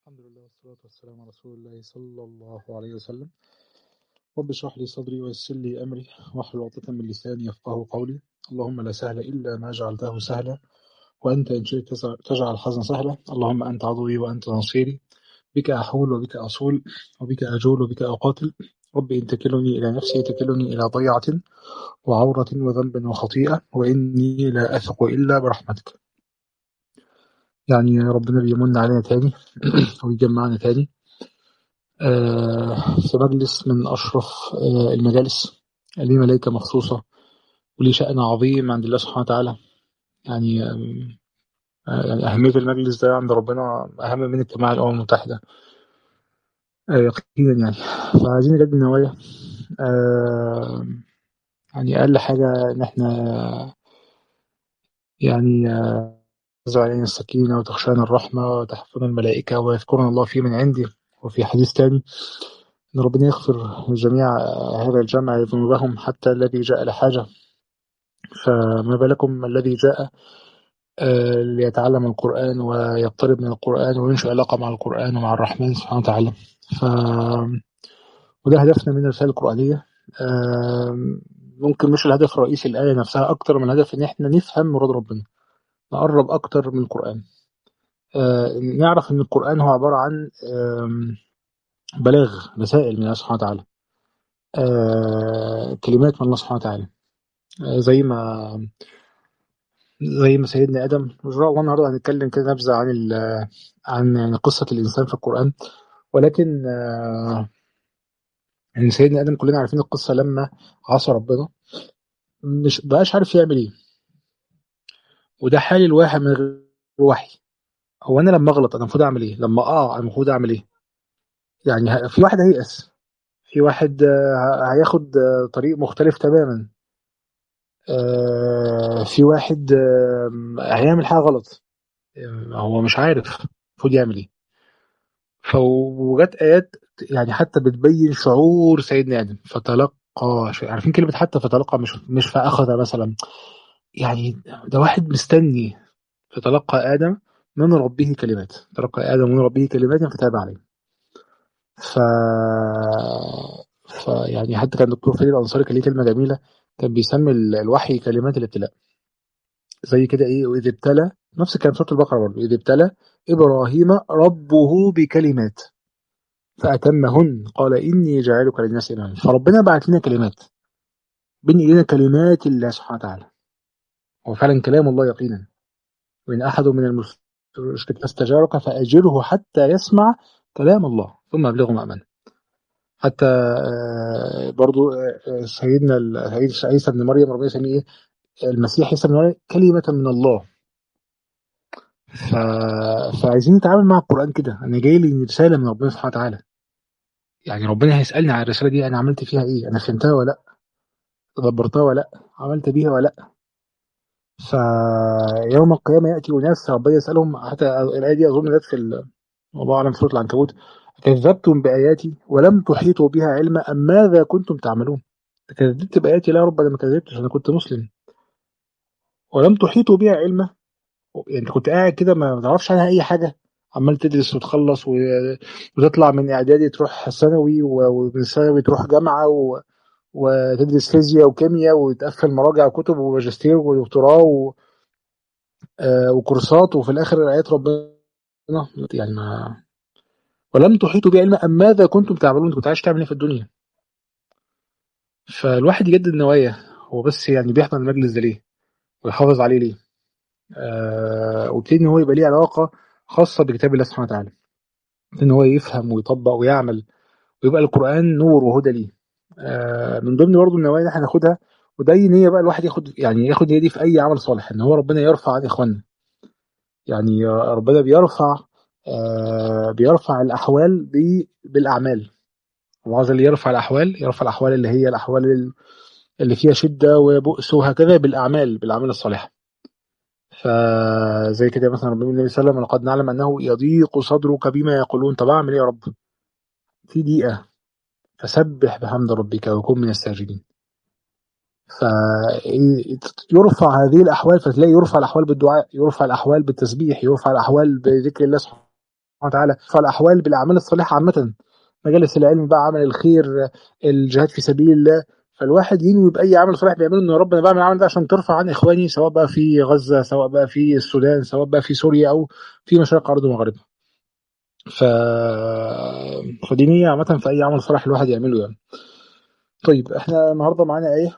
الحمد لله والصلاة والسلام على رسول الله صلى الله عليه وسلم رب اشرح لي صدري ويسر لي أمري واحلل عقدة من لساني يفقه قولي اللهم لا سهل إلا ما جعلته سهلا وأنت إن شئت تجعل الحزن سهلا اللهم أنت عضوي وأنت نصيري بك أحول وبك أصول وبك أجول وبك أقاتل رب إن تكلني إلى نفسي تكلني إلى ضيعة وعورة وذنب وخطيئة وإني لا أثق إلا برحمتك يعني ربنا بيمن علينا تاني ويجمعنا تاني آه، في مجلس من أشرف آه، المجالس ليه ملائكة مخصوصة وليه شأن عظيم عند الله سبحانه وتعالى يعني آم، آه، يعني أهمية المجلس ده عند ربنا أهم من اجتماع الأمم المتحدة آه، يقينا يعني فعايزين نجدد النوايا آه، يعني أقل حاجة إن إحنا يعني آه، تنزل علينا السكينة وتخشانا الرحمة وتحفظنا الملائكة ويذكرنا الله في من عندي وفي حديث تاني إن ربنا يغفر لجميع هذا الجمع ذنوبهم حتى الذي جاء لحاجة فما بالكم الذي جاء آه، ليتعلم القرآن ويقترب من القرآن وينشئ علاقة مع القرآن ومع الرحمن سبحانه وتعالى ف وده هدفنا من الرسالة القرآنية آم، ممكن مش الهدف الرئيسي الآية نفسها أكتر من الهدف إن إحنا نفهم مراد ربنا نقرب أكتر من القرآن آه، نعرف إن القرآن هو عبارة عن آم، بلاغ رسائل من الله سبحانه وتعالى آه، كلمات من الله سبحانه وتعالى آه، زي ما زي ما سيدنا آدم مش الله النهارده هنتكلم كده نبذة عن ال- عن يعني قصة الإنسان في القرآن ولكن آه، ان سيدنا ادم كلنا عارفين القصه لما عصى ربنا مش بقاش عارف يعمل ايه وده حال الواحد من غير وحي هو انا لما اغلط انا المفروض اعمل ايه لما اقع انا المفروض اعمل ايه يعني ه- في واحد هيأس في واحد آه، هياخد آه، طريق مختلف تماما آه، في واحد آه، هيعمل حاجه غلط آه، هو مش عارف المفروض يعمل ايه فوجت ايات يعني حتى بتبين شعور سيدنا ادم فتلقى عارفين كلمه حتى فتلقى مش مش فاخذ مثلا يعني ده واحد مستني فتلقى آدم من ربه كلمات تلقى آدم من ربه كلمات فتاب عليه ف... ف يعني حتى كان الدكتور فريد الأنصاري كان ليه كلمة جميلة كان بيسمي ال- الوحي كلمات الابتلاء زي كده ايه وإذ ابتلى نفس الكلام سورة البقرة برضه إذ ابتلى إبراهيم ربه بكلمات فأتمهن قال إني جاعلك للناس إماما فربنا بعت لنا كلمات بين إيدينا كلمات الله سبحانه وتعالى هو فعلا كلام الله يقينا وإن أحد من المشركين استجارك فأجره حتى يسمع كلام الله ثم أبلغه مأمنه حتى آه، برضو آه، آه، سيدنا ال- سيد عيسى بن مريم ربنا يسميه إيه المسيح عيسى بن مريم كلمة من الله ف... فعايزين نتعامل مع القرآن كده أنا جاي لي رسالة من ربنا سبحانه وتعالى يعني ربنا هيسألني على الرسالة دي أنا عملت فيها إيه أنا فهمتها ولا لأ دبرتها ولا لأ عملت بيها ولا لأ فيوم القيامة يأتي أناس ربنا يسألهم حتى الآية دي أظن جت في ال- والله أعلم في سورة العنكبوت كذبتم بآياتي ولم تحيطوا بها علما أم ماذا كنتم تعملون كذبت بآياتي لا يا رب أنا ما كذبتش أنا كنت مسلم ولم تحيطوا بها علما يعني أنت كنت قاعد كده ما تعرفش عنها أي حاجة عمال تدرس وتخلص و... وتطلع من إعدادي تروح ثانوي و- ومن ثانوي تروح جامعة و... وتدرس فيزياء وكيمياء وتقفل مراجع وكتب وماجستير ودكتوراه و... آه، وكورسات وفي الآخر آيات ربنا يعني ما ولم تحيطوا بها علما أم ماذا كنتم تعملون أنت كنت عايش تعمل إيه في الدنيا فالواحد يجدد النوايا هو بس يعني بيحضر المجلس ده ليه ويحافظ عليه ليه آه وابتدي ان هو يبقى ليه علاقه خاصه بكتاب الله سبحانه وتعالى ان هو يفهم ويطبق ويعمل ويبقى القران نور وهدى ليه آه من ضمن برضه النوايا اللي احنا ناخدها وده نيه بقى الواحد ياخد يعني ياخد نيه دي في اي عمل صالح ان هو ربنا يرفع عن اخواننا يعني ربنا بيرفع آه بيرفع الاحوال ب- بالاعمال الله عز وجل يرفع الاحوال يرفع الاحوال اللي هي الاحوال اللي فيها شده وبؤس وهكذا بالاعمال بالاعمال الصالحه فزي كده مثلا ربنا النبي صلى الله عليه وسلم لقد نعلم انه يضيق صدرك بما يقولون طب اعمل ايه يا رب في دقيقه فسبح بحمد ربك وكن من الساجدين فيرفع هذه الاحوال فتلاقي يرفع الاحوال بالدعاء يرفع الاحوال بالتسبيح يرفع الاحوال بذكر الله سبحانه وتعالى فالاحوال بالاعمال الصالحه عامه مجالس العلم بقى عمل الخير الجهاد في سبيل الله فالواحد ينوي باي عمل صالح بيعمله ان ربنا بعمل العمل ده عشان ترفع عن اخواني سواء بقى في غزه سواء بقى في السودان سواء بقى في سوريا او في مشارق ارض المغرب ف فدي نية عامة في أي عمل صالح الواحد يعمله يعني. طيب احنا النهارده معانا آية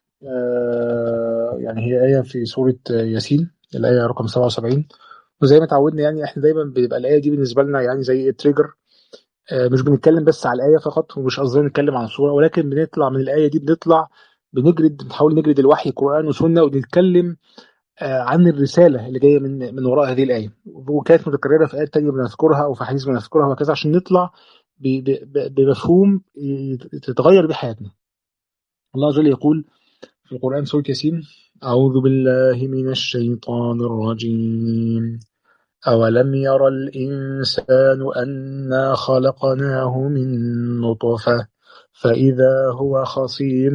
آه يعني هي آية في سورة ياسين الآية رقم 77 وزي ما اتعودنا يعني احنا دايما بيبقى الآية دي بالنسبة لنا يعني زي تريجر آه مش بنتكلم بس على الآية فقط ومش قصدنا نتكلم عن السورة ولكن بنطلع من الآية دي بنطلع بنجرد بنحاول نجرد الوحي قرآن وسنة ونتكلم عن الرسالة اللي جاية من من وراء هذه الآية وكانت متكررة في آيات تانية بنذكرها أو في حديث بنذكرها وكذا عشان نطلع بمفهوم تتغير بيه حياتنا الله عز وجل يقول في القرآن سورة ياسين أعوذ بالله من الشيطان الرجيم أولم ير الإنسان أنا خلقناه من نطفة فإذا هو خصيم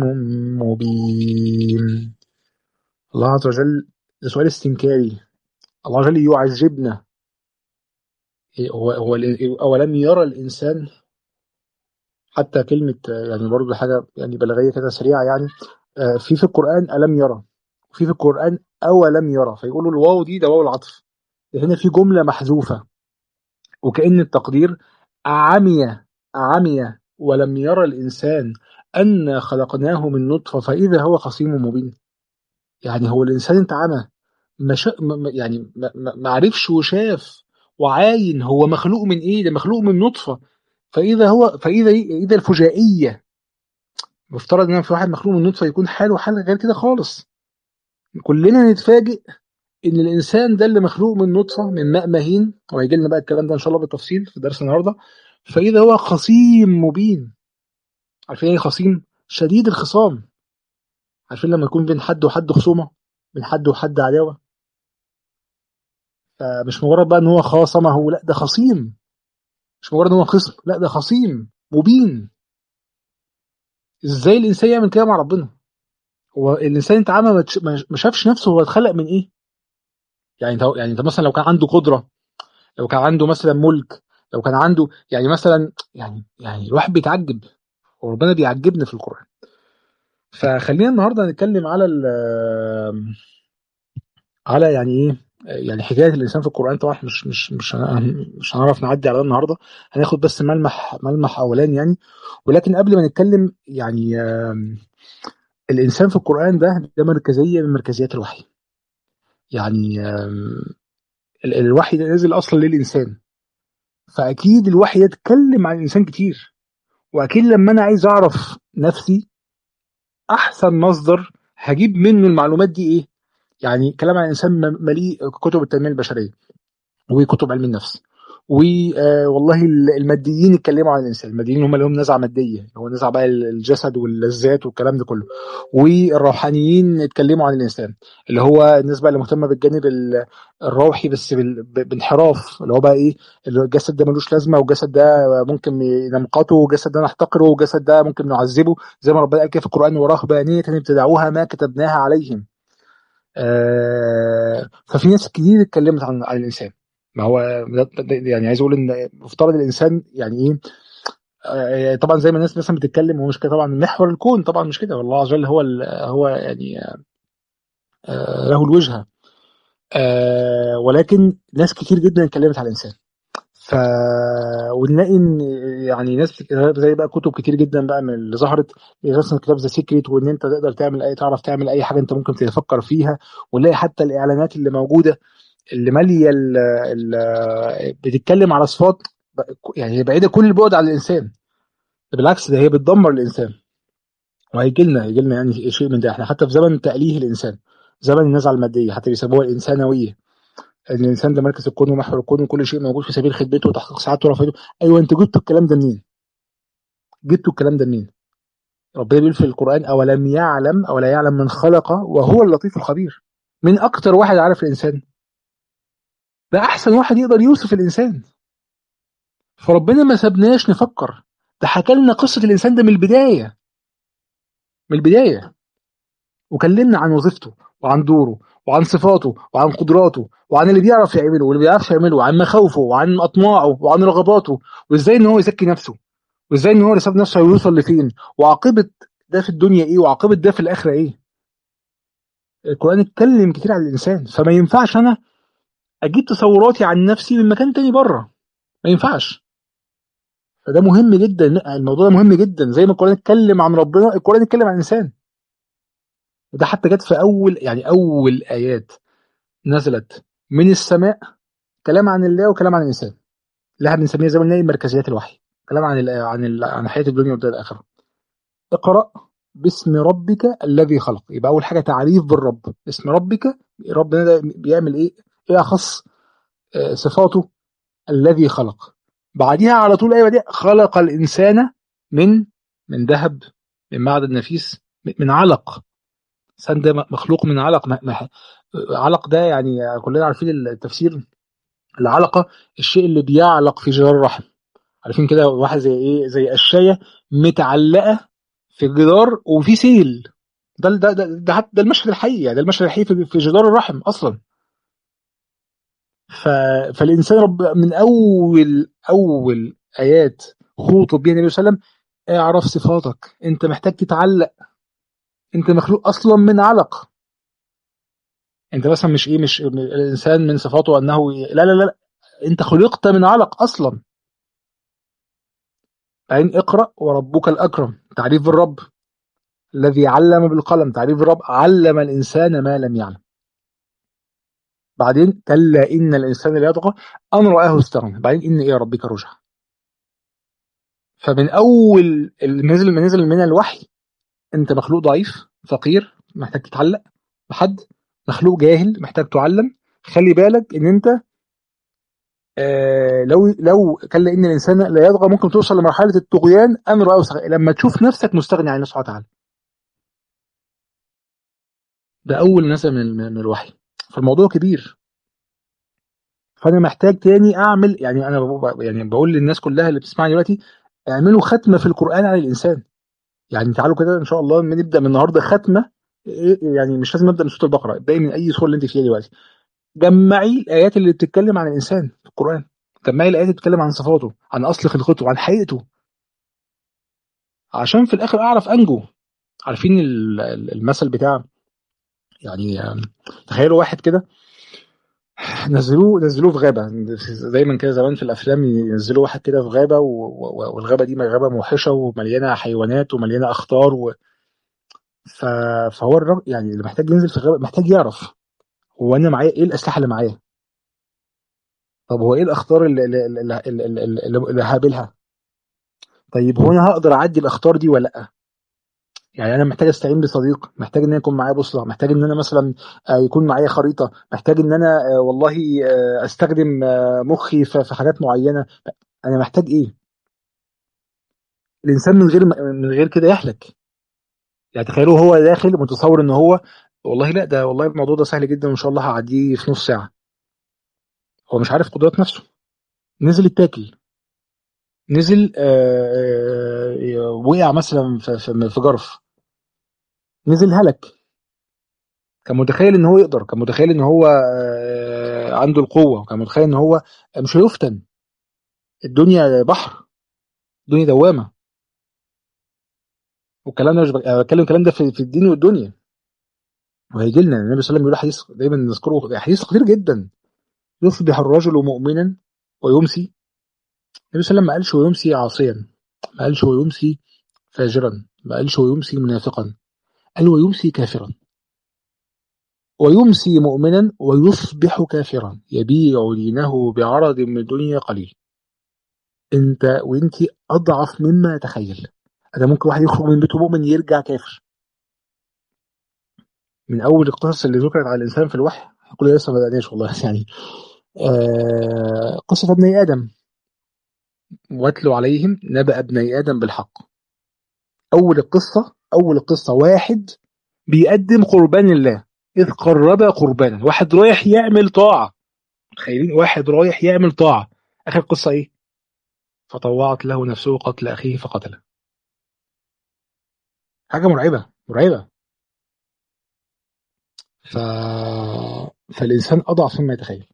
مبين الله عز وجل ده سؤال استنكاري الله عز وجل يعجبنا هو هو أولم يرى الإنسان حتى كلمة يعني برضه حاجة يعني بلاغية كده سريعة يعني في في القرآن ألم يرى وفي في القرآن أولم يرى فيقولوا الواو دي ده واو العطف هنا في جملة محذوفة وكأن التقدير عمي عمي ولم يرى الإنسان أن خلقناه من نطفة فإذا هو خصيم مبين يعني هو الإنسان انت عمى ما شا... ما يعني ما, ما عرفش وشاف وعاين هو مخلوق من ايه ده مخلوق من نطفه فاذا هو فاذا اذا الفجائيه مفترض ان في واحد مخلوق من نطفه يكون حاله حال غير كده خالص كلنا نتفاجئ ان الانسان ده اللي مخلوق من نطفه من ماء مهين وهيجي لنا بقى الكلام ده ان شاء الله بالتفصيل في درس النهارده فاذا هو خصيم مبين عارفين ايه خصيم شديد الخصام عارفين لما يكون بين حد وحد خصومه بين حد وحد عداوه فمش مجرد بقى ان هو خاصمه لا ده خصيم مش مجرد ان هو خصم لا ده خصيم مبين ازاي الانسان يعمل كده مع ربنا هو الانسان انت عامه ما شافش نفسه هو اتخلق من ايه يعني انت يعني انت مثلا لو كان عنده قدره لو كان عنده مثلا ملك لو كان عنده يعني مثلا يعني يعني الواحد بيتعجب وربنا بيعجبنا في القران فخلينا النهارده نتكلم على على يعني ايه يعني حكايه الانسان في القران طبعا مش مش مش مش هنعرف نعدي على النهارده هناخد بس ملمح ملمح اولاني يعني ولكن قبل ما نتكلم يعني الانسان في القران ده ده مركزيه من مركزيات الوحي يعني الوحي ده نزل اصلا للانسان فاكيد الوحي ده اتكلم عن الانسان كتير واكيد لما انا عايز اعرف نفسي احسن مصدر هجيب منه المعلومات دي ايه يعني كلام عن الانسان مليء كتب التنميه البشريه وكتب علم النفس والله الماديين اتكلموا عن الانسان الماديين هم اللي هم نزعه ماديه هو نزعه بقى الجسد واللذات والكلام ده كله والروحانيين اتكلموا عن الانسان اللي هو الناس بقى اللي مهتمه بالجانب الروحي بس بانحراف اللي هو بقى ايه الجسد ده ملوش لازمه والجسد ده ممكن نمقته والجسد ده نحتقره والجسد ده ممكن نعذبه زي ما ربنا قال كده في القران ورهبانيه ابتدعوها ما كتبناها عليهم آه ففي ناس كتير اتكلمت عن عن الانسان ما هو يعني عايز اقول ان مفترض الانسان يعني ايه آه طبعا زي ما الناس مثلا بتتكلم هو مش كده طبعا محور الكون طبعا مش كده والله عز وجل هو هو يعني آه له الوجهه آه ولكن ناس كتير جدا اتكلمت عن الانسان ف ونلاقي ان يعني ناس زي بقى كتب كتير جدا بقى من اللي ظهرت مثلا كتاب ذا سيكريت وان انت تقدر تعمل اي تعرف تعمل اي حاجه انت ممكن تفكر فيها ونلاقي حتى الاعلانات اللي موجوده اللي ماليه ال ال بتتكلم على صفات يعني هي بعيده كل البعد عن الانسان بالعكس ده هي بتدمر الانسان وهيجي لنا هيجي لنا يعني شيء من ده احنا حتى في زمن تأليه الانسان زمن النزعه الماديه حتى بيسموها الانسانويه ان الانسان ده مركز الكون ومحور الكون وكل شيء موجود في سبيل خدمته وتحقيق سعادته ورفاهيته ايوه انتوا جبتوا الكلام ده منين؟ جبتوا الكلام ده منين؟ ربنا بيقول في القران اولم يعلم او لا يعلم من خلق وهو اللطيف الخبير من اكتر واحد عارف الانسان ده احسن واحد يقدر يوصف الانسان فربنا ما سابناش نفكر ده حكى لنا قصه الانسان ده من البدايه من البدايه وكلمنا عن وظيفته وعن دوره وعن صفاته وعن قدراته وعن اللي بيعرف يعمله واللي بيعرفش يعمله وعن مخاوفه وعن اطماعه وعن رغباته وازاي ان هو يزكي نفسه وازاي ان هو يساب نفسه ويوصل لفين وعاقبه ده في الدنيا ايه وعاقبه ده في الاخره ايه القران اتكلم كتير عن الانسان فما ينفعش انا اجيب تصوراتي عن نفسي من مكان تاني بره ما ينفعش فده مهم جدا الموضوع ده مهم جدا زي ما القران اتكلم عن ربنا القران اتكلم عن الانسان وده حتى جت في اول يعني اول ايات نزلت من السماء كلام عن الله وكلام عن الانسان اللي احنا بنسميها زي ما قلنا مركزيات الوحي كلام عن ال عن ال عن حياه الدنيا والدار الاخره اقرا باسم ربك الذي خلق يبقى اول حاجه تعريف بالرب اسم ربك ربنا ده بيعمل ايه ايه اخص آه صفاته الذي خلق بعديها على طول ايوه دي خلق الانسان من من ذهب من معدن نفيس من علق الانسان ده مخلوق من علق علق ده يعني كلنا عارفين التفسير العلقه الشيء اللي بيعلق في جدار الرحم عارفين كده واحد زي ايه زي قشايه متعلقه في الجدار وفي سيل ده ده ده ده, ده المشهد الحقيقي يعني ده المشهد الحقيقي في جدار الرحم اصلا ف... فالانسان رب من اول اول ايات خوطب بها النبي صلى الله عليه وسلم اعرف صفاتك انت محتاج تتعلق انت مخلوق اصلا من علق انت مثلا مش ايه مش الانسان من صفاته انه لا لا لا انت خلقت من علق اصلا بعدين اقرا وربك الاكرم تعريف الرب الذي علم بالقلم تعريف الرب علم الانسان ما لم يعلم بعدين كلا ان الانسان ليطغى ان راه استغنى بعدين ان الى ربك رجع فمن اول نزل من نزل من الوحي انت مخلوق ضعيف فقير محتاج تتعلق بحد مخلوق جاهل محتاج تعلم خلي بالك ان انت آه لو لو كلا ان الانسان لا يطغى ممكن توصل لمرحله الطغيان ان راه لما تشوف نفسك مستغني عن الله سبحانه وتعالى ده اول نزل من, من الوحي فالموضوع كبير فانا محتاج تاني اعمل يعني انا يعني بقول للناس كلها اللي بتسمعني دلوقتي اعملوا ختمه في القران عن الانسان يعني تعالوا كده ان شاء الله نبدا من النهارده ختمه يعني مش لازم نبدا من سوره البقره ابداي من اي سوره اللي انت فيها دلوقتي جمعي الايات اللي بتتكلم عن الانسان في القران جمعي الايات اللي بتتكلم عن صفاته عن اصل خلقته عن حقيقته عشان في الاخر اعرف انجو عارفين المثل بتاع يعني تخيلوا واحد كده نزلوه نزلوه في غابه دايما كده زمان في الافلام ينزلوا واحد كده في غابه والغابه دي غابه موحشه ومليانه حيوانات ومليانه اخطار و... ف... فهو الرجل يعني اللي محتاج ينزل في الغابه محتاج يعرف هو انا معايا ايه الاسلحه اللي معايا طب هو ايه الاخطار اللي اللي, اللي, اللي, اللي هقابلها طيب هو انا هقدر اعدي الاخطار دي ولا لا يعني انا محتاج استعين بصديق محتاج ان انا يكون معايا بوصله محتاج ان انا مثلا يكون معايا خريطه محتاج ان انا والله استخدم مخي في حاجات معينه انا محتاج ايه الانسان من غير من غير كده يهلك يعني تخيلوا هو داخل متصور ان هو والله لا ده والله الموضوع ده سهل جدا وان شاء الله هعديه في نص ساعه هو مش عارف قدرات نفسه نزل التاكل نزل وقع مثلا في جرف نزل هلك كان متخيل ان هو يقدر كان متخيل ان هو عنده القوه كان متخيل ان هو مش هيفتن الدنيا بحر الدنيا دوامه والكلام ده مش بتكلم الكلام ده في, في الدين والدنيا وهيجي لنا النبي صلى الله عليه وسلم بيقول حديث دايما نذكره حديث خطير جدا يصبح الرجل مؤمنا ويمسي النبي صلى الله عليه وسلم ما قالش ويمسي عاصيا ما قالش ويمسي فاجرا ما قالش ويمسي منافقا قال ويمسي كافرا ويمسي مؤمنا ويصبح كافرا يبيع دينه بعرض من الدنيا قليل انت وانت اضعف مما يتخيل انا ممكن واحد يخرج من بيته مؤمن يرجع كافر من اول القصص اللي ذكرت على الانسان في الوحي يقول لسه ما بدأناش والله يعني آه قصة ابني ادم واتلو عليهم نبأ ابني ادم بالحق اول القصة اول القصة واحد بيقدم قربان الله اذ قرب قربانا واحد رايح يعمل طاعة تخيلين واحد رايح يعمل طاعة اخر القصة ايه فطوعت له نفسه قتل اخيه فقتله حاجة مرعبة مرعبة ف... فالإنسان أضعف مما يتخيل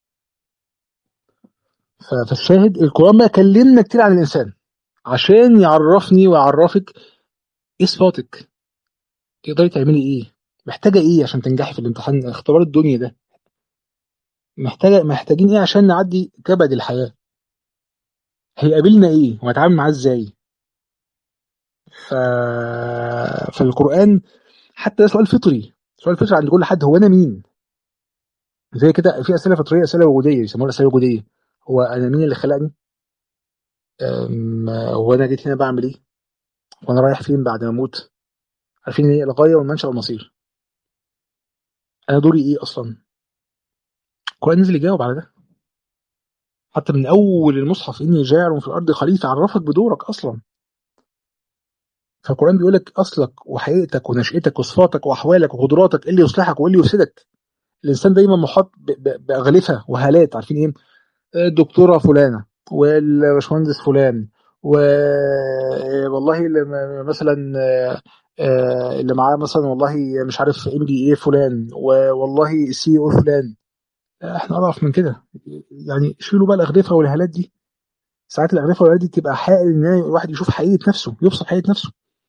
ف... فالشاهد القرآن بقى كلمنا كتير عن الإنسان عشان يعرفني ويعرفك إيه صفاتك تقدري تعملي إيه محتاجة إيه عشان تنجحي في الامتحان اختبار الدنيا ده محتاجة محتاجين إيه عشان نعدي كبد الحياة هيقابلنا إيه وهنتعامل معاه إزاي ف... فالقرآن حتى ده سؤال فطري سؤال فطري عند كل حد هو أنا مين زي كده في أسئلة فطرية أسئلة وجودية يسموها الأسئلة الوجودية هو أنا مين اللي خلقني أم، هو أنا جيت هنا بعمل إيه وأنا رايح فين بعد ما أموت عارفين إيه الغاية والمنشأ والمصير أنا دوري إيه أصلا القرآن نزل يجاوب على ده حتى من أول المصحف إني جاعل في الأرض خليفة عرفك بدورك أصلا فالقرآن بيقول لك أصلك وحقيقتك ونشأتك وصفاتك وأحوالك وقدراتك إيه اللي يصلحك وإيه اللي يفسدك الإنسان دايما محاط ب- ب- بأغلفة وهالات عارفين إيه الدكتورة فلانة والباشمهندس فلان و والله اللي م- مثلا آه، آه، اللي معاه مثلا والله مش عارف ام بي اي فلان والله سي او فلان احنا اضعف من كده يعني شيلوا بقى الاغلفه والهالات دي ساعات الاغلفه والهالات دي تبقى حائل ان الواحد يشوف حقيقه نفسه يبصر حقيقه نفسه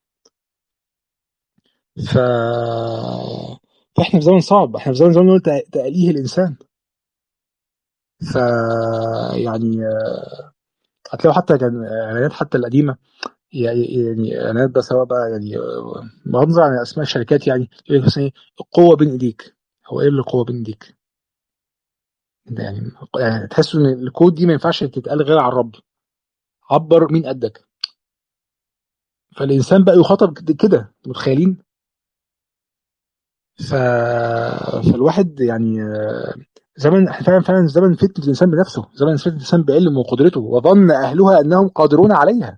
ف فاحنا في زمن صعب احنا في زمن زمن نقول تأ- تأليه الانسان ف يعني آه، هتلاقوا حتى كان اعلانات حتى القديمه يعني يعني اعلانات بقى سواء بقى يعني آه، بغض النظر عن اسماء الشركات يعني يقول لك مثلا ايه القوه بين ايديك هو ايه اللي القوه بين ايديك؟ ده يعني يعني تحسوا ان الكود دي ما ينفعش تتقال غير على الرب عبر مين قدك فالانسان بقى يخاطب كده متخيلين ف... فالواحد يعني آه، زمن احنا فعلا فعلا زمن فتنه الانسان بنفسه زمن فتنه الانسان بعلمه وقدرته وظن اهلها انهم قادرون عليها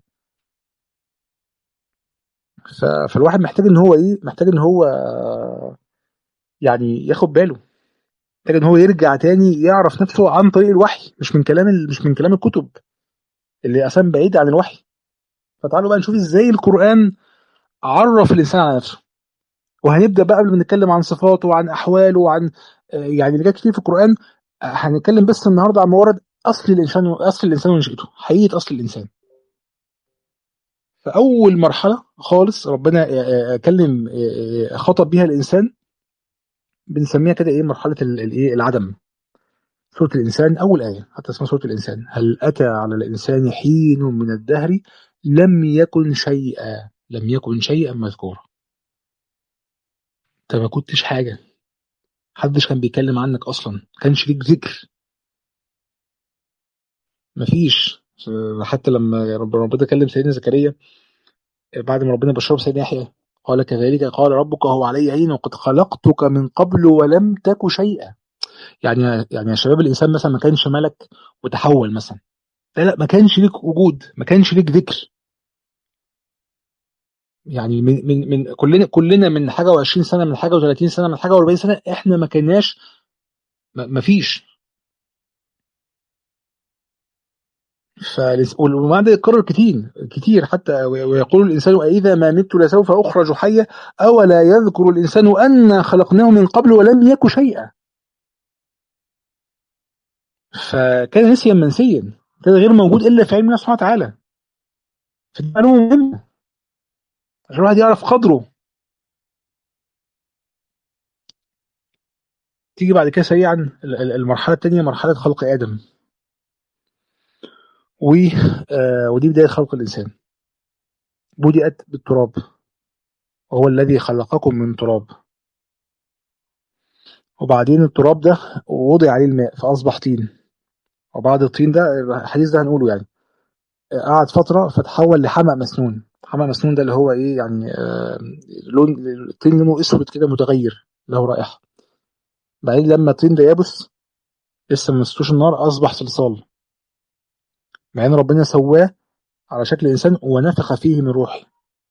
ف... فالواحد محتاج ان هو ايه محتاج ان هو آه، يعني ياخد باله محتاج ان هو يرجع تاني يعرف نفسه عن طريق الوحي مش من كلام ال... مش من كلام الكتب اللي اصلا بعيد عن الوحي فتعالوا بقى نشوف ازاي القران عرف الانسان على نفسه وهنبدا بقى قبل ما نتكلم عن صفاته وعن احواله وعن آه، يعني اللي جاي كتير في القران آه، هنتكلم بس النهارده عن موارد اصل الانسان اصل الانسان ونشأته حقيقه اصل الانسان فاول مرحله خالص ربنا آه، آه، كلم آه، آه، خاطب بيها الانسان بنسميها كده ايه مرحله ال- الايه العدم سوره الانسان اول ايه حتى اسمها سوره الانسان هل اتى على الانسان حين من الدهر لم يكن شيئا لم يكن شيئا مذكورا انت ما كنتش حاجه محدش كان بيتكلم عنك اصلا ما كانش ليك ذكر مفيش حتى لما رب- ربنا كلم سيدنا زكريا بعد ما ربنا بشره سيدنا يحيى قال كذلك قال ربك هو علي عين وقد خلقتك من قبل ولم تك شيئا يعني يعني يا شباب الانسان مثلا ما كانش ملك وتحول مثلا لا لا ما كانش ليك وجود ما كانش ليك ذكر يعني من من من كلنا كلنا من حاجه و20 سنه من حاجه و30 سنه من حاجه و40 سنه احنا ما كناش ما ما فيش فلس- والمعنى ده يتكرر كتير كتير حتى ويقول الانسان أإذا ما مت لسوف اخرج حيا اولا يذكر الانسان انا خلقناه من قبل ولم يك شيئا فكان نسيا منسيا كان غير موجود الا في علم الله سبحانه وتعالى فدي معلومه مهمه عشان الواحد يعرف قدره تيجي بعد كده سريعا ال- ال- المرحله الثانيه مرحله خلق ادم و آه، ودي بدايه خلق الانسان بدأت بالتراب وهو الذي خلقكم من تراب وبعدين التراب ده وضع عليه الماء فأصبح طين وبعد الطين ده الحديث ده هنقوله يعني قعد فترة فتحول لحمأ مسنون حمأ مسنون ده اللي هو ايه يعني آه لون الطين لونه اسود كده متغير له رائحة بعدين لما الطين ده يبس لسه ما مسكوش النار أصبح صلصال مع ان ربنا سواه على شكل إنسان ونفخ فيه من روحه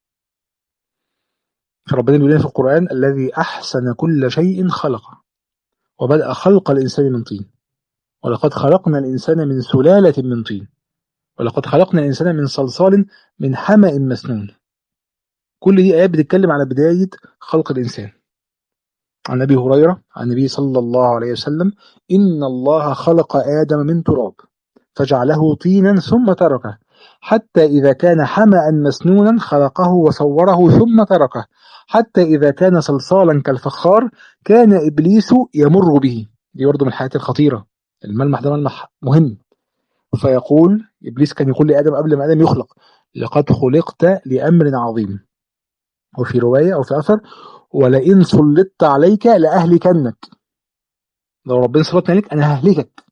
فربنا بيقول لنا في القرآن الذي أحسن كل شيء خلقه وبدأ خلق الإنسان من طين ولقد خلقنا الإنسان من سلالة من طين ولقد خلقنا الإنسان من صلصال من حمأ مسنون كل دي آيات بتتكلم على بداية خلق الإنسان عن أبي هريرة عن النبي صلى الله عليه وسلم إن الله خلق آدم من تراب فجعله طينا ثم تركه حتى إذا كان حمأ مسنونا خلقه وصوره ثم تركه حتى إذا كان صلصالا كالفخار كان إبليس يمر به دي برضه من الحاجات الخطيرة الملمح ده ملمح مهم فيقول إبليس كان يقول لآدم قبل ما آدم يخلق لقد خلقت لأمر عظيم وفي رواية أو في أثر ولئن سلطت عليك لأهلكنك لو ربنا سلطني عليك أنا ههلكك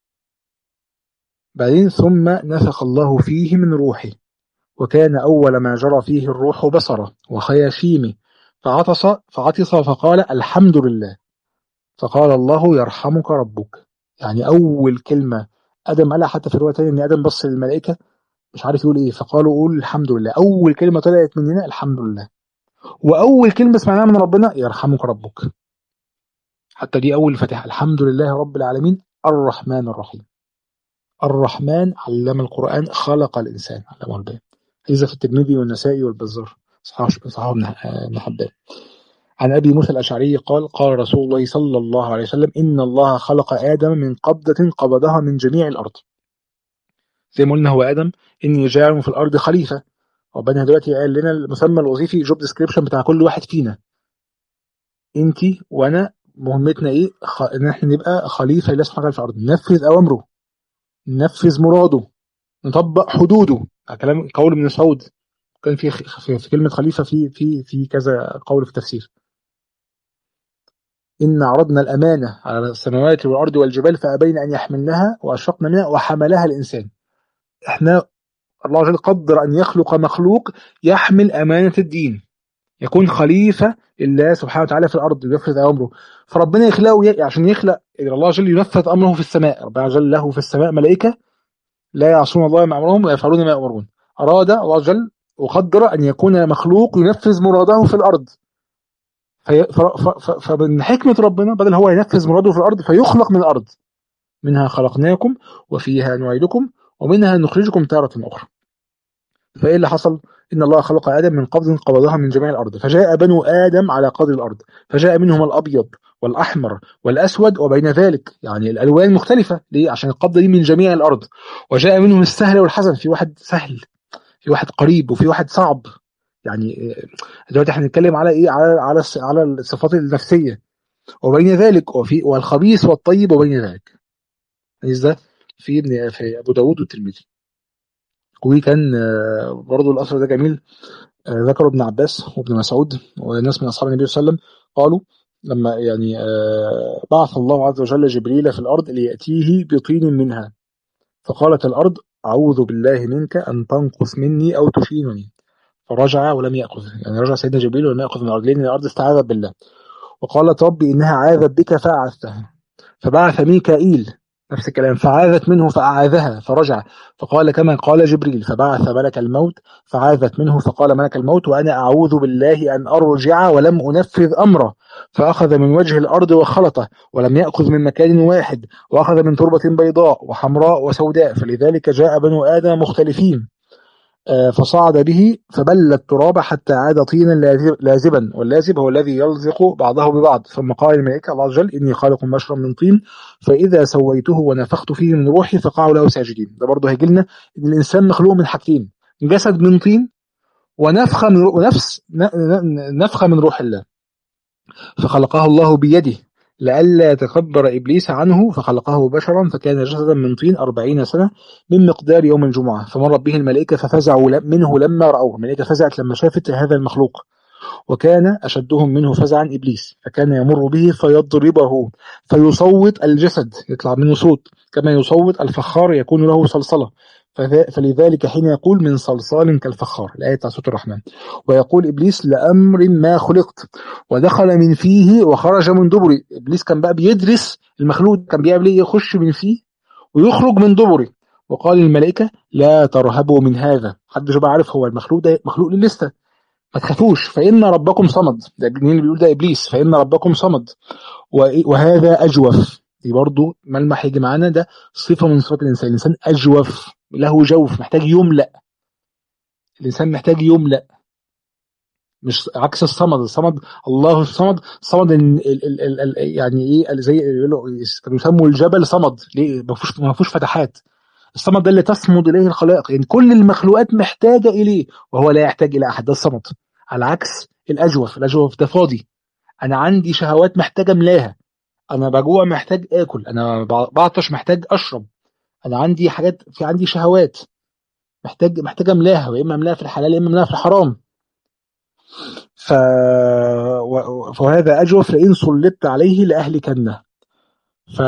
بعدين ثم نفخ الله فيه من روحه وكان أول ما جرى فيه الروح بصره وخياشيمه فعطس فعطس فقال الحمد لله فقال الله يرحمك ربك يعني أول كلمة آدم قالها حتى في رواية تانية إن آدم بص للملائكة مش عارف يقول إيه فقالوا قول الحمد لله أول كلمة طلعت مننا الحمد لله وأول كلمة سمعناها من ربنا يرحمك ربك حتى دي أول فتح الحمد لله رب العالمين الرحمن الرحيم الرحمن علم القرآن خلق الإنسان علمه البيان إذا في الترمذي والنسائي والبزار صحاح صحاح ابن حبان عن أبي موسى الأشعري قال قال رسول الله صلى الله عليه وسلم إن الله خلق آدم من قبضة قبضها من جميع الأرض زي ما قلنا هو آدم إني جاعل في الأرض خليفة ربنا دلوقتي قال لنا المسمى الوظيفي جوب ديسكريبشن بتاع كل واحد فينا انت وانا مهمتنا ايه خ... ان احنا نبقى خليفه لله سبحانه وتعالى في الارض ننفذ اوامره ننفذ مراده نطبق حدوده كلام قول ابن مسعود كان في في, في كلمه خليفه في في في كذا قول في التفسير إن عرضنا الأمانة على السماوات والأرض والجبال فأبين أن يحملنها وأشفقنا منها وحملها الإنسان إحنا الله عز وجل قدر أن يخلق مخلوق يحمل أمانة الدين يكون خليفة لله سبحانه وتعالى في الأرض ينفذ أمره فربنا يخلقه عشان يخلق الله عز وجل ينفذ أمره في السماء ربنا عز وجل له في السماء ملائكة لا يعصون الله ما أمرهم ويفعلون ما يأمرون أراد الله عز وجل وقدر أن يكون مخلوق ينفذ مراده في الأرض في فمن حكمة ربنا بدل هو ينفذ مراده في الأرض فيخلق من الأرض منها خلقناكم وفيها نعيدكم ومنها نخرجكم تارة أخرى فإيه اللي حصل إن الله خلق آدم من قبض قبضها من جميع الأرض فجاء بنو آدم على قدر الأرض فجاء منهم الأبيض والأحمر والأسود وبين ذلك يعني الألوان مختلفة ليه عشان القبضة دي من جميع الأرض وجاء منهم السهل والحزن في واحد سهل في واحد قريب وفي واحد صعب يعني دلوقتي احنا بنتكلم على ايه على على على الصفات النفسيه وبين ذلك وفي والخبيث والطيب وبين ذلك ده في ابن في ابو داود والترمذي وكان برضه الاثر ده جميل ذكره ابن عباس وابن مسعود وناس من اصحاب النبي صلى الله عليه وسلم قالوا لما يعني بعث الله عز وجل جبريل في الارض لياتيه بطين منها فقالت الارض اعوذ بالله منك ان تنقص مني او تشينني فرجع ولم ياخذ يعني رجع سيدنا جبريل ولم ياخذ من الارض لان الارض استعاذت بالله وقالت ربي انها عاذت بك فاعذتها فبعث ميكائيل نفس الكلام فعاذت منه فأعاذها فرجع فقال كما قال جبريل فبعث ملك الموت فعاذت منه فقال ملك الموت وأنا أعوذ بالله أن أرجع ولم أنفذ أمره فأخذ من وجه الأرض وخلطه ولم يأخذ من مكان واحد وأخذ من تربة بيضاء وحمراء وسوداء فلذلك جاء بنو آدم مختلفين فصعد به فبل التراب حتى عاد طينا لازبا واللازب هو الذي يلزق بعضه ببعض ثم قال الملائكة الله عز وجل إني خالق بشرا من طين فإذا سويته ونفخت فيه من روحي فقعوا له ساجدين ده برضه هيجي لنا إن الإنسان مخلوق من حاجتين جسد من طين ونفخة من ونفس نفخة من روح الله فخلقه الله بيده لئلا يتكبر إبليس عنه فخلقه بشرا فكان جسدا من طين أربعين سنة من مقدار يوم الجمعة فمرت به الملائكة ففزعوا منه لما رأوه الملائكة فزعت لما شافت هذا المخلوق وكان أشدهم منه فزعا إبليس فكان يمر به فيضربه فيصوت الجسد يطلع منه صوت كما يصوت الفخار يكون له صلصلة فلذلك حين يقول من صلصال كالفخار الآية بتاع سورة الرحمن ويقول إبليس لأمر ما خلقت ودخل من فيه وخرج من دبري إبليس كان بقى بيدرس المخلوق كان بيعمل إيه يخش من فيه ويخرج من دبري وقال الملائكة لا ترهبوا من هذا حد بقى عارف هو المخلوق ده مخلوق للستة ما تخافوش فإن ربكم صمد ده مين اللي بيقول ده إبليس فإن ربكم صمد وهذا أجوف دي برضو ملمح يجي معانا ده صفة من صفات الإنسان الإنسان أجوف له جوف محتاج يملأ الإنسان محتاج يملأ مش عكس الصمد الصمد الله الصمد الصمد ال ال ال ال يعني ايه زي كانوا يسموا الجبل صمد ليه ما فيهوش ما فيهوش فتحات الصمد ده اللي تصمد اليه الخلائق يعني كل المخلوقات محتاجه اليه وهو لا يحتاج الى احد ده الصمد على عكس الاجوف الاجوف ده فاضي انا عندي شهوات محتاج املاها انا بجوع محتاج اكل انا بعطش محتاج اشرب انا عندي حاجات في عندي شهوات محتاج محتاج املاها يا اما املاها في الحلال يا اما املاها في الحرام ف... فهذا اجوف لئن سلطت عليه لاهلكنه ف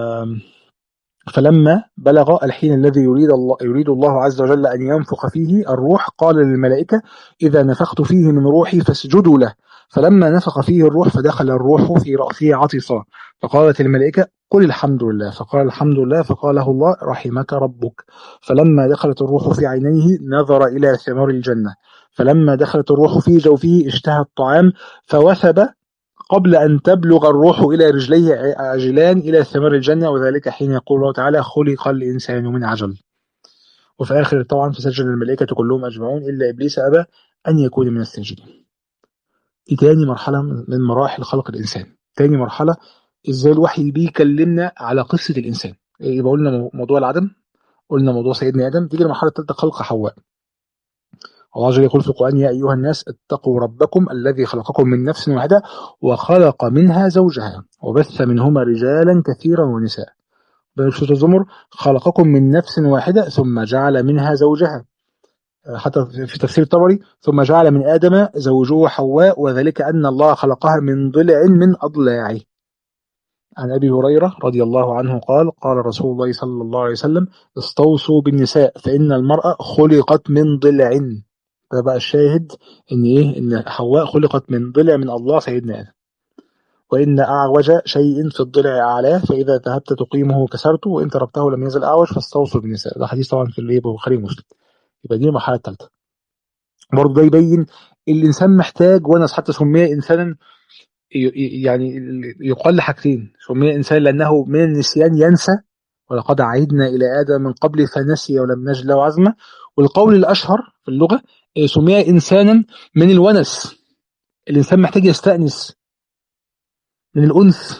فلما بلغ الحين الذي يريد الله يريد الله عز وجل ان ينفخ فيه الروح قال للملائكه اذا نفخت فيه من روحي فاسجدوا له فلما نفخ فيه الروح فدخل الروح في راسه عطسا فقالت الملائكه قل الحمد لله فقال الحمد لله فقال له الله رحمك ربك فلما دخلت الروح في عينيه نظر الى ثمار الجنه فلما دخلت الروح في جوفه اشتهى الطعام فوثب قبل أن تبلغ الروح إلى رجليه عاجلان إلى ثمار الجنة وذلك حين يقول الله تعالى خلق الإنسان من عجل وفي آخر طبعا فسجد الملائكة كلهم أجمعون إلا إبليس أبى أن يكون من الساجدين دي تاني مرحلة من مراحل خلق الإنسان تاني مرحلة إزاي الوحي بيكلمنا على قصة الإنسان يبقى قلنا موضوع العدم قلنا موضوع سيدنا آدم تيجي المرحلة الثالثة خلق حواء الله جل يقول في القرآن يا أيها الناس اتقوا ربكم الذي خلقكم من نفس واحدة وخلق منها زوجها وبث منهما رجالا كثيرا ونساء سورة الزمر خلقكم من نفس واحدة ثم جعل منها زوجها حتى في تفسير الطبري ثم جعل من آدم زوجه حواء وذلك أن الله خلقها من ضلع من أضلاعه عن أبي هريرة رضي الله عنه قال قال رسول الله صلى الله عليه وسلم استوصوا بالنساء فإن المرأة خلقت من ضلع ده بقى الشاهد ان ايه ان حواء خلقت من ضلع من الله سيدنا ادم وان اعوج شيء في الضلع اعلاه فاذا ذهبت تقيمه كسرته وان تركته لم يزل اعوج فاستوصوا بالنساء ده حديث طبعا في البخاري ومسلم يبقى دي المرحله الثالثه برضه ده يبين الانسان محتاج ونس حتى سمي انسانا يعني يقال لحاجتين سمي انسان لانه من النسيان ينسى ولقد عهدنا الى ادم من قبل فنسي ولم نجد له عزما والقول الاشهر في اللغه سمي انسانا من الونس الانسان محتاج يستانس من الانس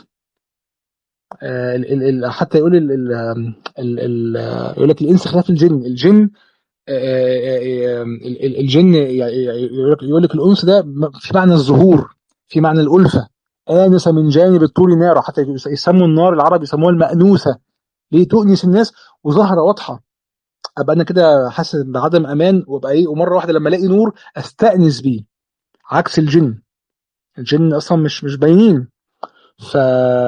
حتى يقول ال ال ال ال يقول لك الانس خلاف الجن الجن الجن يقول لك الانس ده في معنى الظهور في معنى الالفه انس من جانب الطور نارا حتى يسموا النار العرب يسموها المأنوسه ليه تؤنس الناس وظاهره واضحه ابقى انا كده حاسس بعدم امان وابقى ايه ومره واحده لما الاقي نور استانس بيه عكس الجن الجن اصلا مش مش باينين ف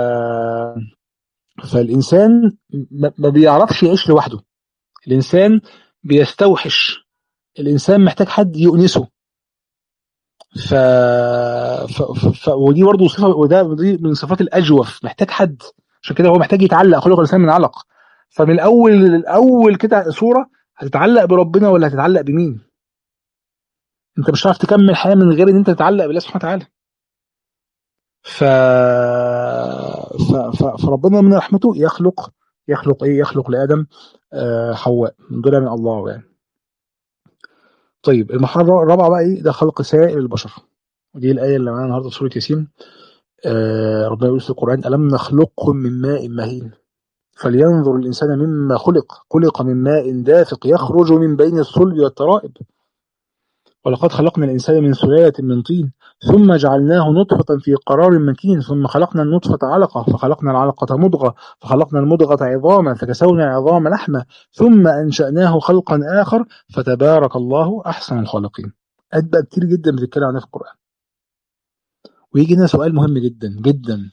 فالانسان ما بيعرفش يعيش لوحده الانسان بيستوحش الانسان محتاج حد يؤنسه ف... ف... ف... ودي برضه صفه وده دي من صفات الاجوف محتاج حد عشان كده هو محتاج يتعلق خلق الانسان من علق فمن الاول الاول كده صوره هتتعلق بربنا ولا هتتعلق بمين انت مش هتعرف تكمل حياه من غير ان انت تتعلق بالله سبحانه وتعالى ف... ف... ف... فربنا من رحمته يخلق يخلق ايه يخلق لادم آه حواء من ضلع من الله يعني طيب المرحله الرابعه بقى ايه ده خلق سائر البشر ودي الايه اللي معانا النهارده في سوره ياسين آه ربنا يقول في القران الم نخلقكم من ماء مهين فلينظر الإنسان مما خلق خلق من ماء دافق يخرج من بين الصلب والترائب ولقد خلقنا الإنسان من سلالة من طين ثم جعلناه نطفة في قرار مكين ثم خلقنا النطفة علقة فخلقنا العلقة مضغة فخلقنا المضغة عظاما فكسونا العظام لحمة ثم أنشأناه خلقا آخر فتبارك الله أحسن الخالقين أدبى كتير جدا بتتكلم عنها في القرآن ويجي هنا سؤال مهم جدا جدا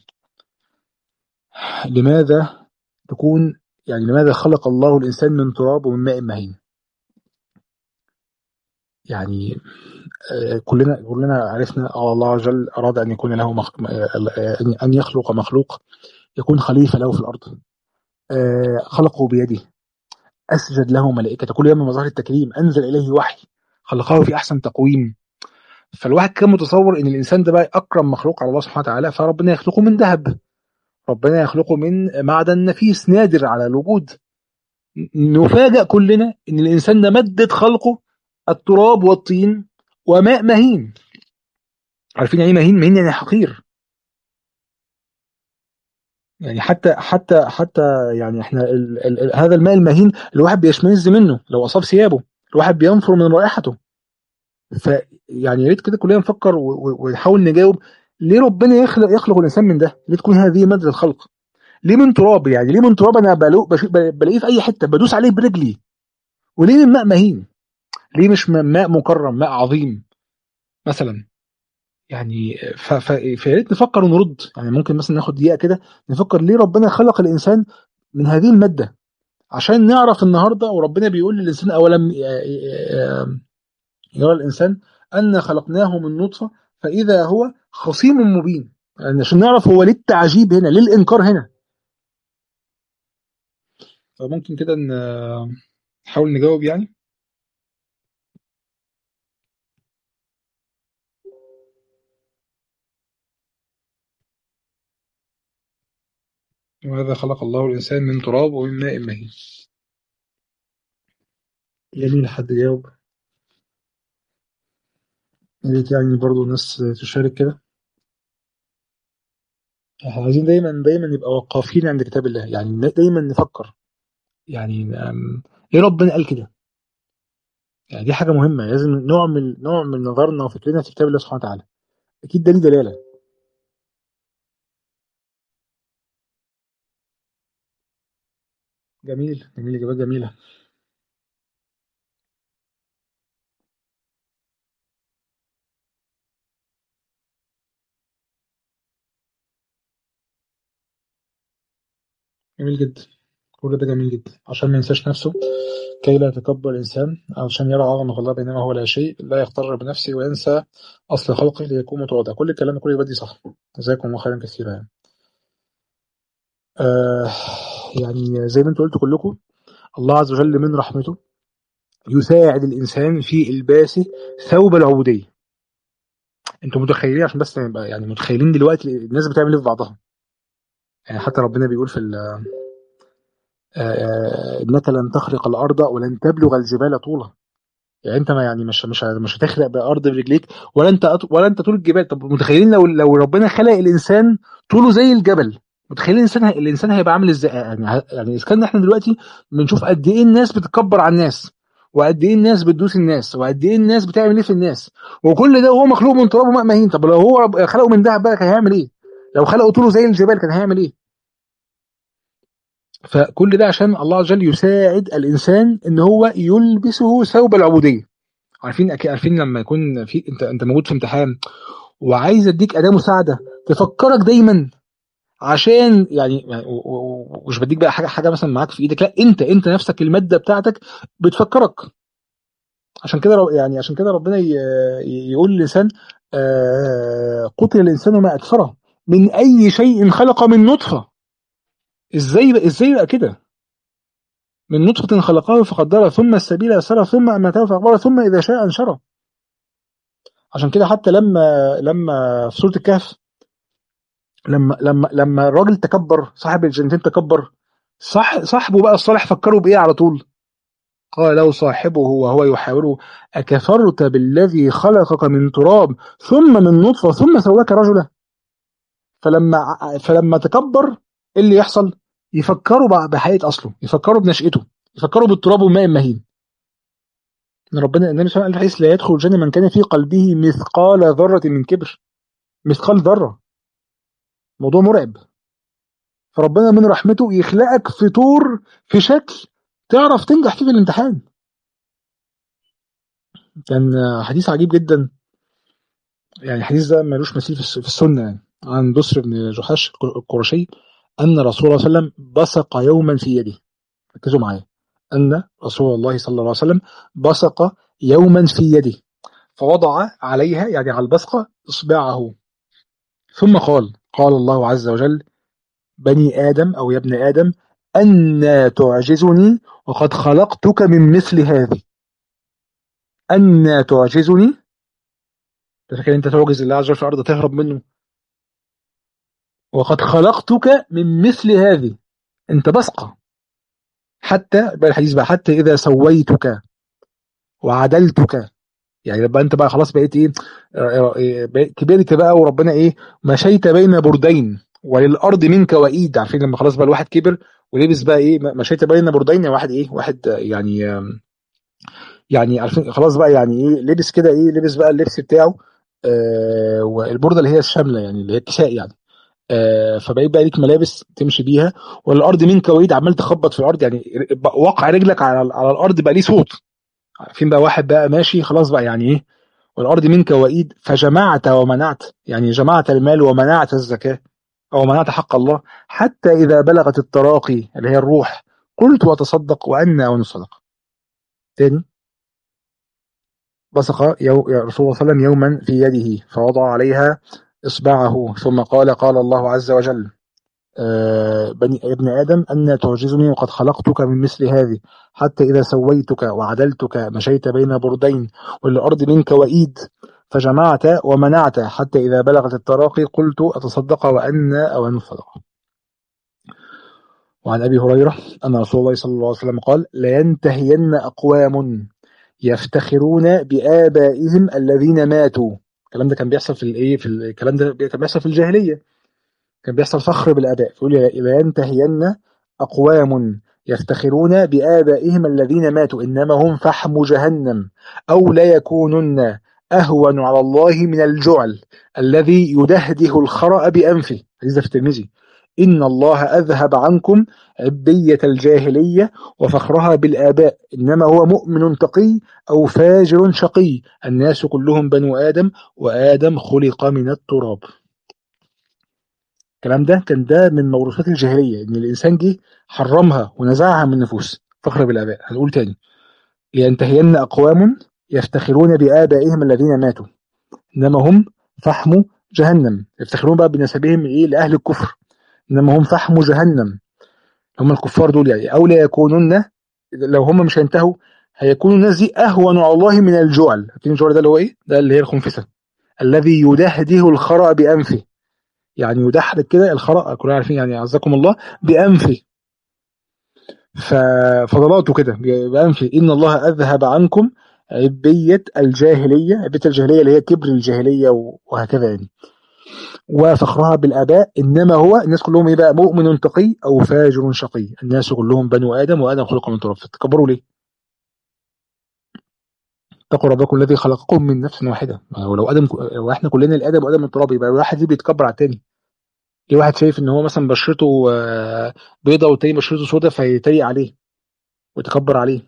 لماذا تكون يعني لماذا خلق الله الإنسان من تراب ومن ماء مهين يعني كلنا كلنا عرفنا الله عز وجل أراد أن يكون له مخ... أن يخلق مخلوق يكون خليفة له في الأرض خلقه بيده أسجد له ملائكة كل يوم مظاهر التكريم أنزل إليه وحي خلقه في أحسن تقويم فالواحد كان متصور ان الانسان ده بقى اكرم مخلوق على الله سبحانه وتعالى فربنا يخلقه من ذهب ربنا يخلقه من معدن نفيس نادر على الوجود نفاجأ كلنا ان الانسان ده مادة خلقه التراب والطين وماء مهين عارفين يعني ايه مهين مهين يعني حقير يعني حتى حتى حتى يعني احنا ال ال ال هذا الماء المهين الواحد بيشمئز منه لو اصاب ثيابه الواحد بينفر من رائحته فيعني يا ريت كده كلنا نفكر و- و- ونحاول نجاوب ليه ربنا يخلق يخلق الانسان من ده؟ ليه تكون هذه ماده الخلق؟ ليه من تراب يعني ليه من تراب انا بلو- بش- بلاقيه في اي حته بدوس عليه برجلي وليه من ماء مهين؟ ليه مش م- ماء مكرم ماء عظيم مثلا يعني ف- ف- فيا ريت نفكر ونرد يعني ممكن مثلا ناخد دقيقه كده نفكر ليه ربنا خلق الانسان من هذه الماده عشان نعرف النهارده وربنا بيقول للانسان اولم يرى الانسان ان خلقناه من نطفه فاذا هو خصيم مبين يعني عشان نعرف هو ليه التعجيب هنا ليه الانكار هنا فممكن كده ن- نحاول نجاوب يعني وهذا خلق الله الانسان من تراب ومن ماء مهين جميل حد يجاوب يا ريت يعني برضه الناس تشارك كده احنا عايزين دايما دايما نبقى وقافين عند كتاب الله يعني دايما نفكر يعني أم، ايه ربنا قال كده يعني دي حاجه مهمه لازم نعمل نعمل نظرنا وفكرنا في كتاب الله سبحانه وتعالى اكيد ده ليه دلاله جميل جميل اجابات جميله جميل جدا كل ده جميل جدا عشان ما ينساش نفسه كي لا يتكبر الإنسان عشان يرى عظمة الله بينما هو لا شيء لا يغتر بنفسه وينسى أصل خلقه ليكون متواضع كل الكلام كل بدي صح جزاكم الله خيرا كثيرا يعني. آه يعني زي ما انتم قلتوا كلكم الله عز وجل من رحمته يساعد الإنسان في إلباسه ثوب العبودية انتوا متخيلين عشان بس نبقى يعني متخيلين دلوقتي الناس بتعمل ايه في بعضها يعني حتى ربنا بيقول في ال- آه، آه، انك لن تخرق الارض ولن تبلغ الجبال طولا يعني انت ما يعني مش مش مش هتخلق بارض برجليك ولا انت أط- ولا انت طول الجبال طب متخيلين لو لو ربنا خلق الانسان طوله زي الجبل متخيلين الانسان ه- الانسان هيبقى عامل ازاي يعني ه- يعني اذا كان احنا دلوقتي بنشوف قد ايه الناس بتتكبر على الناس وقد ايه الناس بتدوس الناس وقد ايه الناس بتعمل ايه في الناس وكل ده وهو مخلوق من تراب وماء مهين طب لو هو رب- خلقه من ذهب بقى كان هيعمل ايه لو خلقه طوله زي الجبال كان هيعمل ايه فكل ده عشان الله عز وجل يساعد الانسان ان هو يلبسه ثوب العبوديه عارفين أكيد عارفين لما يكون في انت انت موجود في امتحان وعايز اديك اداه مساعده تفكرك دايما عشان يعني يعني و- و- ومش بديك بقى حاجه حاجه مثلا معاك في ايدك لا انت انت نفسك الماده بتاعتك بتفكرك عشان كده رب- يعني عشان كده ربنا ي- ي- يقول للانسان آه، قتل الانسان ما اكفره من اي شيء خلق من نطفه ازاي بقى- ازاي بقى كده من نطفة خلقه فقدره ثم السبيل يسره ثم أماته فأقبره ثم إذا شاء أنشره عشان كده حتى لما لما في سورة الكهف لما لما لما الراجل تكبر صاحب الجنتين تكبر صح صاحبه بقى الصالح فكروا بإيه على طول قال له صاحبه وهو يحاوره أكفرت بالذي خلقك من تراب ثم من نطفة ثم سواك رجلا فلما فلما تكبر إيه اللي يحصل يفكروا بقى بحقيقة أصله يفكروا بنشأته يفكروا بالتراب والماء المهين ان ربنا النبي صلى الله عليه وسلم قال لا يدخل الجنه من كان في قلبه مثقال ذره من كبر مثقال ذره موضوع مرعب فربنا من رحمته يخلقك في طور في شكل تعرف تنجح فيه في الامتحان كان حديث عجيب جدا يعني الحديث ده ملوش مثيل في الس- في السنه يعني عن بسر بن جحاش القرشي ان رسول الله صلى الله عليه وسلم بصق يوما في يده ركزوا معايا ان رسول الله صلى الله عليه وسلم بصق يوما في يده فوضع عليها يعني على البصقه اصبعه ثم قال قال الله عز وجل بني آدم أو يا ابن آدم أن تعجزني وقد خلقتك من مثل هذه أن تعجزني تفكر أنت تعجز الله عز وجل في الأرض تهرب منه وقد خلقتك من مثل هذه أنت بصقة حتى بقى الحديث بقى حتى إذا سويتك وعدلتك يعني لما انت بقى خلاص بقيت ايه آه، آه، بقيت- كبرت بقى وربنا ايه مشيت بين بردين وللارض منك وئيد عارفين لما خلاص بقى الواحد كبر ولبس بقى ايه مشيت بين بردين يعني واحد ايه واحد آه، يعني آم، يعني عارفين خلاص بقى يعني ايه لبس كده ايه لبس بقى اللبس بتاعه آه والبرده اللي هي الشامله يعني اللي هي الكساء يعني آه فبقيت بقى ليك ملابس تمشي بيها والارض منك وئيد عمال تخبط في الارض يعني بقى واقع رجلك على على الارض بقى ليه صوت عارفين بقى واحد بقى ماشي خلاص بقى يعني ايه والارض منك وئيد فجمعت ومنعت يعني جمعت المال ومنعت الزكاه او منعت حق الله حتى اذا بلغت التراقي اللي هي الروح قلت وتصدق وأنا وأن الصدقه تاني بصق يو يا رسول الله صلى الله عليه وسلم يوما في يده فوضع عليها إصبعه ثم قال قال الله عز وجل آه، بني ابن آدم أن تعجزني وقد خلقتك من مثل هذه حتى إذا سويتك وعدلتك مشيت بين بردين والأرض منك وإيد فجمعت ومنعت حتى إذا بلغت التراقي قلت أتصدق وأن أو أن الصدقة وعن أبي هريرة أن رسول الله صلى الله عليه وسلم قال لينتهين أقوام يفتخرون بآبائهم الذين ماتوا الكلام ده كان بيحصل في الايه في الكلام ده كان بيحصل في الجاهليه كان بيحصل فخر بالآباء فيقول لا ينتهين أقوام يفتخرون بآبائهم الذين ماتوا إنما هم فحم جهنم أو لا يكونن أهون على الله من الجعل الذي يدهده الخرأ بأنفه حديث في الترمذي إن الله أذهب عنكم عبية الجاهلية وفخرها بالآباء إنما هو مؤمن تقي أو فاجر شقي الناس كلهم بنو آدم وآدم خلق من التراب الكلام ده كان ده من موروثات الجاهلية إن الإنسان جه حرمها ونزعها من النفوس فخر بالآباء هنقول تاني لينتهين أقوام يفتخرون بآبائهم الذين ماتوا إنما هم فحم جهنم يفتخرون بقى بنسبهم إيه لأهل الكفر إنما هم فحم جهنم هم الكفار دول يعني أو لا يكونون لو هم مش هينتهوا هيكونوا الناس دي أهون على الله من الجعل عارفين الجعل ده اللي هو إيه؟ ده اللي هي الخنفسة الذي يدهده الخرأ بأنفه يعني يدحرج كده الخرق كلنا عارفين يعني عزكم الله بأنفه ففضلاته كده بأنفه إن الله أذهب عنكم عبية الجاهلية عبية الجاهلية اللي هي كبر الجاهلية وهكذا يعني وفخرها بالآباء إنما هو الناس كلهم إيه بقى مؤمن تقي أو فاجر شقي الناس كلهم بنو آدم وآدم خلق من تراب تكبروا ليه؟ اتقوا ربكم الذي خلقكم من نفس واحدة ولو آدم واحنا كلنا الآدم وآدم من تراب يبقى واحد بيتكبر على التاني ليه واحد شايف ان هو مثلا بشرته بيضة والتاني بشرته سودة فيتريق عليه ويتكبر عليه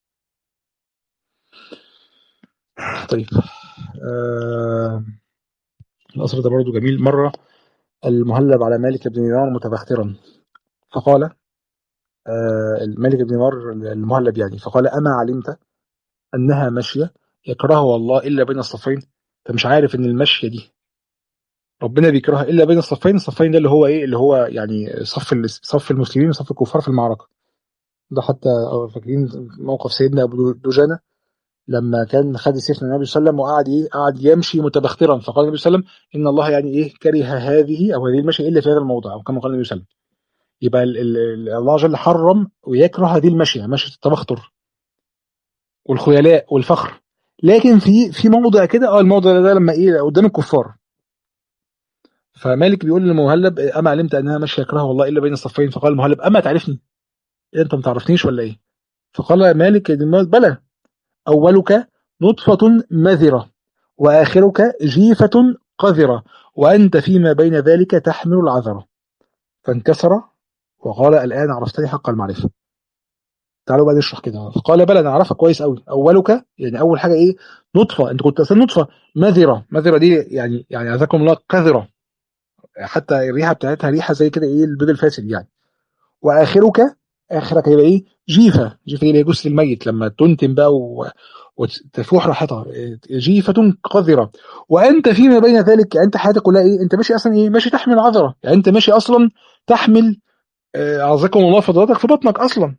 طيب آه الأثر ده برضه جميل مرة المهلب على مالك بن دينار متبخترا فقال آه الملك بن دينار المهلب يعني فقال أما علمت أنها مشية يكرهها الله إلا بين الصفين أنت مش عارف إن المشية دي ربنا بيكرهها الا بين الصفين الصفين ده اللي هو ايه اللي هو يعني صف صف المسلمين وصف الكفار في المعركه ده حتى فاكرين موقف سيدنا ابو دجانه لما كان خد سيف النبي صلى الله عليه وسلم وقعد ايه قعد يمشي متبخترا فقال النبي صلى الله عليه وسلم ان الله يعني ايه كره هذه او هذه المشي الا في هذا الموضع او كما قال النبي صلى الله عليه وسلم يبقى ال ال الله جل حرم ويكره هذه المشيه مشيه التبختر والخيلاء والفخر لكن في في موضع كده اه الموضع ده لما ايه قدام الكفار فمالك بيقول للمهلب اما علمت انها ماشيه يكرهها والله الا بين الصفين فقال المهلب اما تعرفني إيه انت ما تعرفنيش ولا ايه فقال مالك بلى اولك نطفه مذره واخرك جيفه قذره وانت فيما بين ذلك تحمل العذره فانكسر وقال الان عرفتني حق المعرفه تعالوا بقى نشرح كده فقال بلى انا اعرفك كويس قوي اولك يعني اول حاجه ايه نطفه انت كنت اصلا نطفه مذره مذره دي يعني يعني عزكم الله قذره حتى الريحه بتاعتها ريحه زي كده ايه البيض الفاسد يعني واخرك اخرك هيبقى ايه جيفه جيفه اللي هي جثه الميت لما تنتن بقى و... وتفوح راحتها جيفه قذره وانت فيما بين ذلك انت حياتك كلها ايه انت ماشي اصلا ايه ماشي تحمل عذره يعني انت ماشي اصلا تحمل اعزكم الله فضلاتك في بطنك اصلا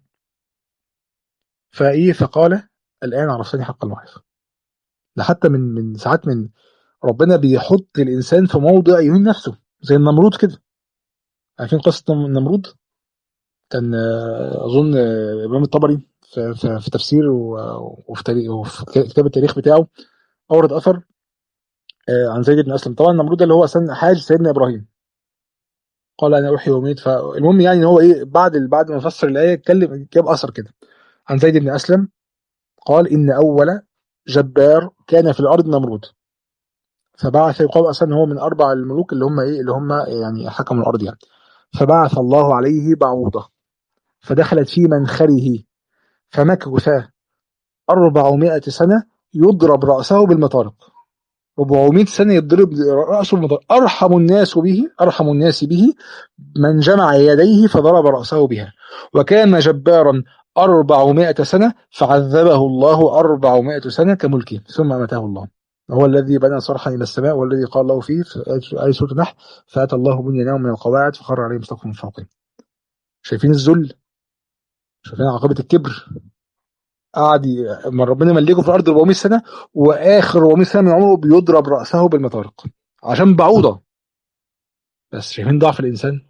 فايه فقال الان عرفتني حق المعرفه ده حتى من من ساعات من ربنا بيحط الانسان في موضع يهين نفسه زي النمرود كده عارفين قصه النمرود كان اظن الامام الطبري في, في, في تفسير وفي, تاريخ وفي كتاب التاريخ بتاعه اورد اثر آه، عن زيد بن اسلم طبعا النمرود ده اللي هو اصلا حاج سيدنا ابراهيم قال انا احيي واميت فالمهم يعني ان هو ايه بعد بعد ما فسر الايه اتكلم جاب اثر كده عن زيد بن اسلم قال ان اول جبار كان في الارض نمرود فبعث يقال اصلا ان هو من اربع الملوك اللي هم ايه اللي هم يعني حكموا الارض يعني فبعث الله عليه بعوضه فدخلت في منخره فمكث 400 سنه يضرب راسه بالمطارق 400 سنه يضرب راسه بالمطارق ارحم الناس به ارحم الناس به من جمع يديه فضرب راسه بها وكان جبارا 400 سنه فعذبه الله 400 سنه كملكه ثم امته الله هو الذي بنى صرحا الى السماء والذي قال له فيه في اي سوره النحل فاتى الله بنيانهم من القواعد فخر عليهم سقف من فوقهم شايفين الذل شايفين عاقبه الكبر قعد ي- ما ربنا ملكه في الارض 400 سنه واخر 400 سنه من عمره بيضرب راسه بالمطارق عشان بعوضه بس شايفين ضعف الانسان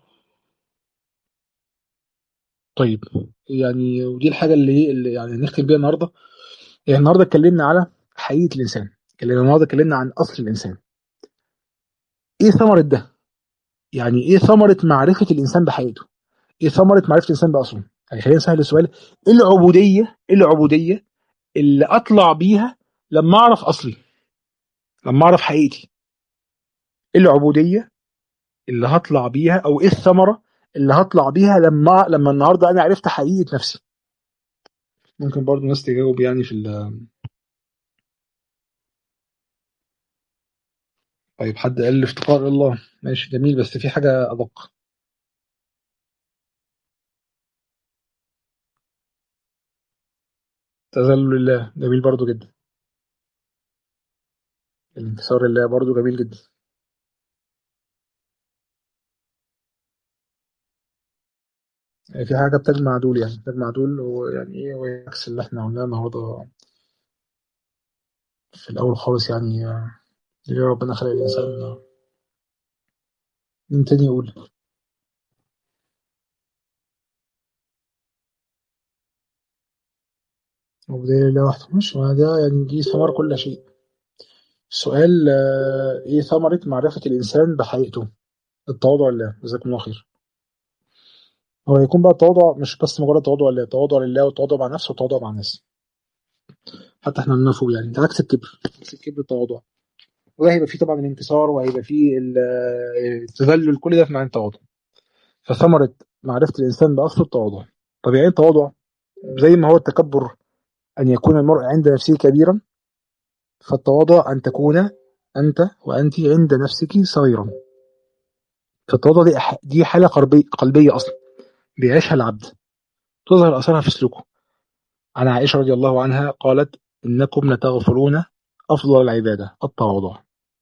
طيب يعني ودي الحاجه اللي هي اللي يعني نختم بيها النهارده يعني النهارده اتكلمنا على حقيقه الانسان اتكلمنا النهارده اتكلمنا عن اصل الانسان ايه ثمره ده يعني ايه ثمره معرفه الانسان بحقيقته ايه ثمره معرفه الانسان باصله يعني خلينا نسهل السؤال ايه العبوديه ايه العبوديه اللي اطلع بيها لما اعرف اصلي لما اعرف حقيقتي ايه العبوديه اللي هطلع بيها او ايه الثمره اللي هطلع بيها لما لما النهارده انا عرفت حقيقه نفسي ممكن برضو الناس تجاوب يعني في ال طيب حد قال الافتقار الله ماشي جميل بس في حاجه ادق تذلل لله جميل برضو جدا الانكسار لله برضو جميل جدا يعني في حاجه بتجمع دول يعني بتجمع دول ويعني ايه وعكس اللي احنا قلناه النهارده في الاول خالص يعني آه، ليه ربنا خلق الانسان آه، مين تاني يقول وبداية لله وحده ماشي ما ده يعني دي ثمر كل شيء السؤال آه، ايه ثمرة معرفة الانسان بحقيقته التواضع لله جزاكم الله خير هو يكون بقى التواضع مش بس مجرد تواضع لله التواضع لله والتواضع مع نفسه والتواضع مع الناس حتى احنا قلنا فوق يعني ده عكس الكبر عكس الكبر التواضع وده هيبقى فيه طبعا الانكسار وهيبقى فيه ال- آه، التذلل كل ده في معنى التواضع فثمرة معرفة الإنسان بأصله التواضع طب يعني إيه التواضع زي ما هو التكبر أن يكون المرء عند نفسه كبيرا فالتواضع أن تكون أنت وأنت عند نفسك صغيرا فالتواضع دي أح- دي حالة قلبي- قلبية أصلا بيعيشها العبد تظهر أثرها في سلوكه عن عائشة رضي الله عنها قالت إنكم لتغفلون أفضل العبادة التواضع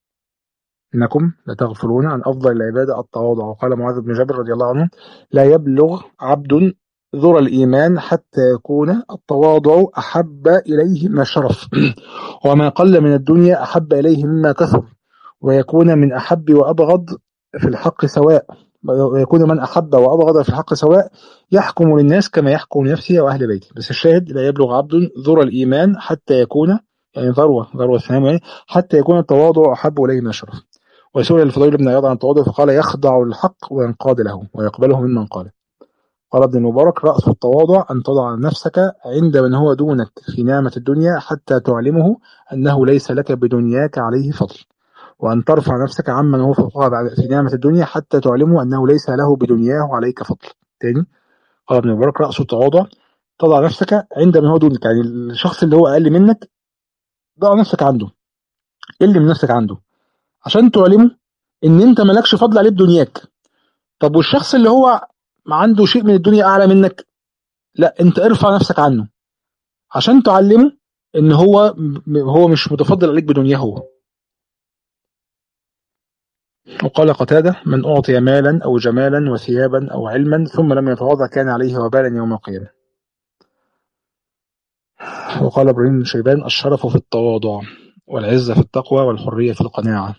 إنكم لتغفلون عن أفضل العبادة التواضع وقال معاذ بن جبل رضي الله عنه لا يبلغ عبد ذر الإيمان حتى يكون التواضع أحب إليه من الشرف وما قل من الدنيا أحب إليه مما كثر ويكون من أحب وأبغض في الحق سواء ويكون من أحب وأبغض في الحق سواء يحكم للناس كما يحكم لنفسه وأهل بيته بس الشاهد لا يبلغ عبد ذر الإيمان حتى يكون يعني ذروة ذروة الثناء يعني حتى يكون التواضع أحب إليه من الشرف وسئل الفضيل بن عياض عن التواضع فقال يخضع للحق وينقاد له ويقبله ممن قال قال ابن المبارك رأس التواضع أن تضع نفسك عند من هو دونك في نعمة الدنيا حتى تعلمه أنه ليس لك بدنياك عليه فضل وأن ترفع نفسك عمن هو فوقها بعد- في نعمة الدنيا حتى تعلمه أنه ليس له بدنياه عليك فضل تاني قال ابن المبارك رأس التواضع تضع نفسك عند من هو دونك يعني الشخص اللي هو أقل منك ضع نفسك عنده قل من نفسك عنده عشان تعلمه ان انت مالكش فضل عليه بدنياك طب والشخص اللي هو عنده شيء من الدنيا اعلى منك لا انت ارفع نفسك عنه عشان تعلمه ان هو م- هو مش متفضل عليك بدنياه هو وقال قتادة من أعطي مالا أو جمالا وثيابا أو علما ثم لم يتواضع كان عليه وبالا يوم القيامة وقال إبراهيم بن شيبان الشرف في التواضع والعزة في التقوى والحرية في القناعة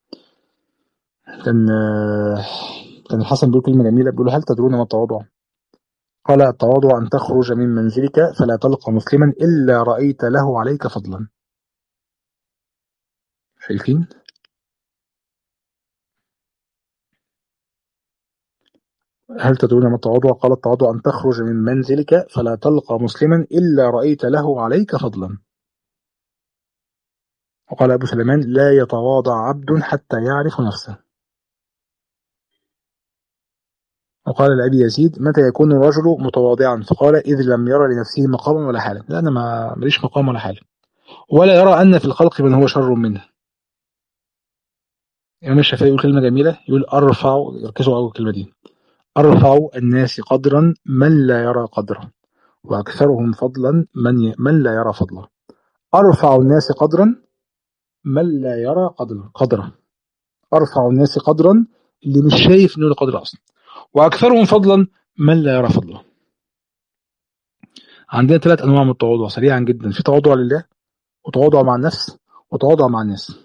كان آه، كان الحسن بيقول كلمة جميلة بيقول هل تدرون ما التواضع؟ قال التواضع أن تخرج من منزلك فلا تلقى مسلما إلا رأيت له عليك فضلا شايفين هل تدرون ما التواضع قال التواضع أن تخرج من منزلك فلا تلقى مسلما إلا رأيت له عليك فضلا وقال أبو سليمان لا يتواضع عبد حتى يعرف نفسه وقال لأبي يزيد متى يكون الرجل متواضعا فقال إذ لم يرى لنفسه مقاما ولا حالا لا أنا ما ماليش مقام ولا حالا ولا يرى أن في الخلق من هو شر منه الإمام الشافعي يقول كلمة جميلة يقول أرفع ركزوا على الكلمة دي أرفع الناس قدرا من لا يرى قدرا وأكثرهم فضلا من ي... من لا يرى فضلا أرفع الناس قدرا من لا يرى قدرا قدرا أرفع الناس قدرا اللي مش شايف إنه له قدر أصلا وأكثرهم فضلا من لا يرى فضلا عندنا ثلاث أنواع من التواضع سريعا جدا في تواضع لله وتواضع مع النفس وتواضع مع الناس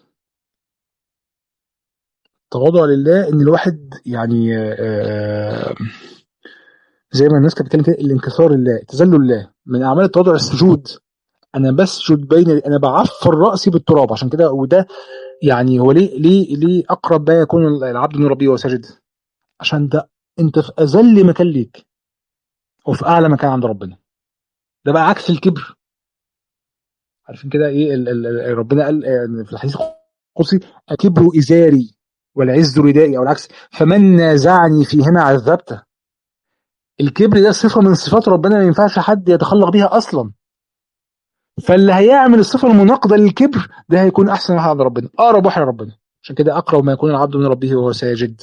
تواضع لله ان الواحد يعني آه، زي ما الناس كانت بتتكلم كده الانكسار لله تذلل لله من اعمال التواضع السجود انا بسجد بين انا بعفر راسي بالتراب عشان كده وده يعني هو ليه ليه ليه اقرب ما يكون العبد من ربه وهو ساجد عشان ده انت في اذل مكان ليك وفي اعلى مكان عند ربنا ده بقى عكس الكبر عارفين كده ايه ال ال ربنا قال آه، في الحديث القدسي الكبر ازاري والعز ردائي او العكس فمن نازعني فيهما عذبته الكبر ده صفه من صفات ربنا ما ينفعش حد يتخلق بيها اصلا فاللي هيعمل الصفه المناقضه للكبر ده هيكون احسن واحد عند ربنا اقرب واحد لربنا عشان كده اقرب ما يكون العبد من ربه وهو ساجد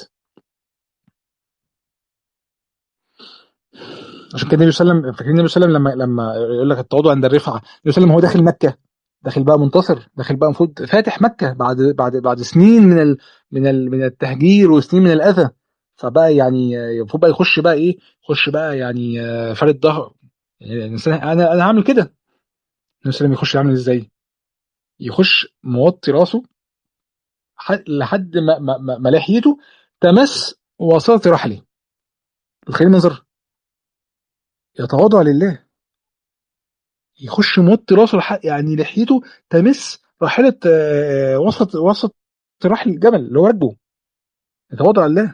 عشان كده النبي صلى الله عليه وسلم فاكرين النبي صلى الله عليه وسلم لما لما يقول لك التواضع عند الرفعه النبي صلى الله عليه وسلم هو داخل مكه داخل بقى منتصر داخل بقى المفروض فاتح مكه بعد بعد بعد سنين من ال من ال من التهجير وسنين من الاذى فبقى يعني المفروض بقى يخش بقى ايه يخش بقى يعني آه، فارد ظهر يعني الانسان انا انا هعمل كده النبي صلى الله عليه وسلم يخش يعمل ازاي؟ يخش موطي راسه ح- لحد ما ما, ما, ما لحيته تمس وسط رحله تخيل المنظر يتواضع لله يخش موطي راسه لح- يعني لحيته تمس راحله آه، وسط وسط رحل الجبل اللي هو راكبه يتواضع لله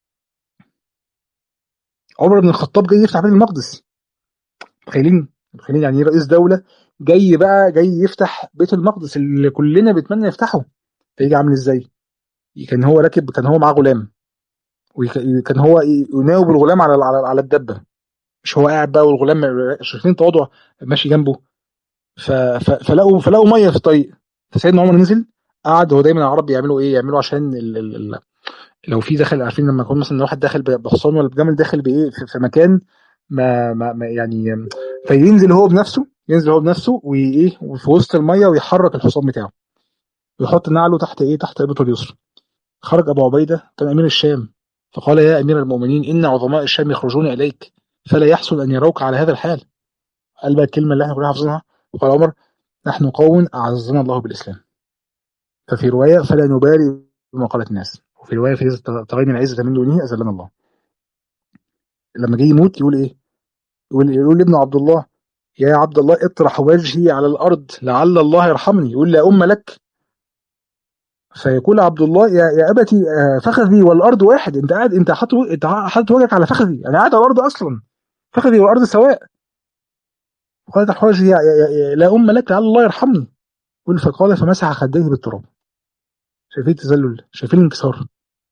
عمر بن الخطاب جاي يفتح بيت المقدس متخيلين متخيلين يعني ايه رئيس دوله جاي بقى جاي يفتح بيت المقدس اللي كلنا بنتمنى نفتحه فيجي عامل ازاي كان هو راكب كان هو معاه غلام وكان هو يناوب الغلام على على على الدبه مش هو قاعد بقى والغلام شايفين تواضع ماشي جنبه ف... ف... فلقوا فلقوا ميه في الطريق فسيدنا عمر نزل قعد هو دايما العرب بيعملوا ايه يعملوا عشان ال... ال... ال... لو في داخل عارفين لما يكون مثلا واحد داخل بحصان ولا بجمل داخل بايه في, في مكان ما, ما, ما يعني فينزل هو بنفسه ينزل هو بنفسه وايه وفي وسط الميه ويحرك الحصان بتاعه ويحط نعله تحت ايه تحت ابطه اليسرى خرج ابو عبيده كان امير الشام فقال يا امير المؤمنين ان عظماء الشام يخرجون اليك فلا يحسن ان يروك على هذا الحال قال بقى الكلمه اللي احنا كلنا حافظينها وقال عمر نحن قوم اعزنا الله بالاسلام ففي روايه فلا نبالي بما قالت الناس وفي روايه في تغير العزه من دونه اذلنا الله لما جه يموت يقول ايه يقول يقول لابن عبد الله يا عبد الله اطرح وجهي على الارض لعل الله يرحمني يقول لا ام لك فيقول عبد الله يا, يا ابتي فخذي والارض واحد انت قاعد انت حاطط انت حاطط وجهك على فخذي انا قاعد على الارض اصلا فخذي والارض سواء قال اطرح وجهي لا ام لك لعل الله يرحمني يقول فقال فمسح خديه بالتراب شايفين التذلل شايفين الانكسار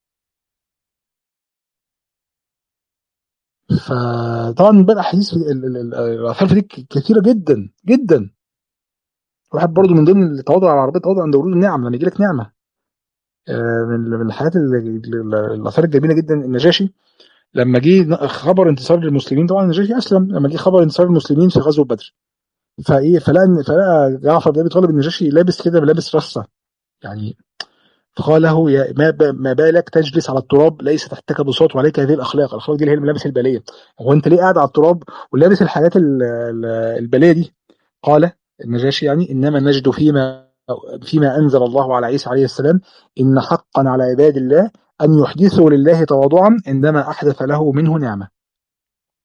فطبعا بقى احاديث الاثار دي كثيره جدا جدا واحد برضو من ضمن التواضع على العربيه التواضع عند ورود النعم لما يجي لك نعمه من الحاجات الاثار الجميله جدا النجاشي لما جه خبر انتصار المسلمين طبعا النجاشي اسلم لما جه خبر انتصار المسلمين في غزوه بدر فايه فلقى فلقى جعفر بن ابي طالب النجاشي لابس كده لابس رصه يعني فقال له يا ما, ما بالك تجلس على التراب ليس تحتك بساط وعليك هذه الاخلاق الاخلاق دي اللي هي الملابس الباليه هو انت ليه قاعد على التراب ولابس الحاجات الباليه دي قال النجاشي يعني انما نجد فيما فيما انزل الله على عيسى عليه السلام ان حقا على عباد الله ان يحدثوا لله تواضعا عندما احدث له منه نعمه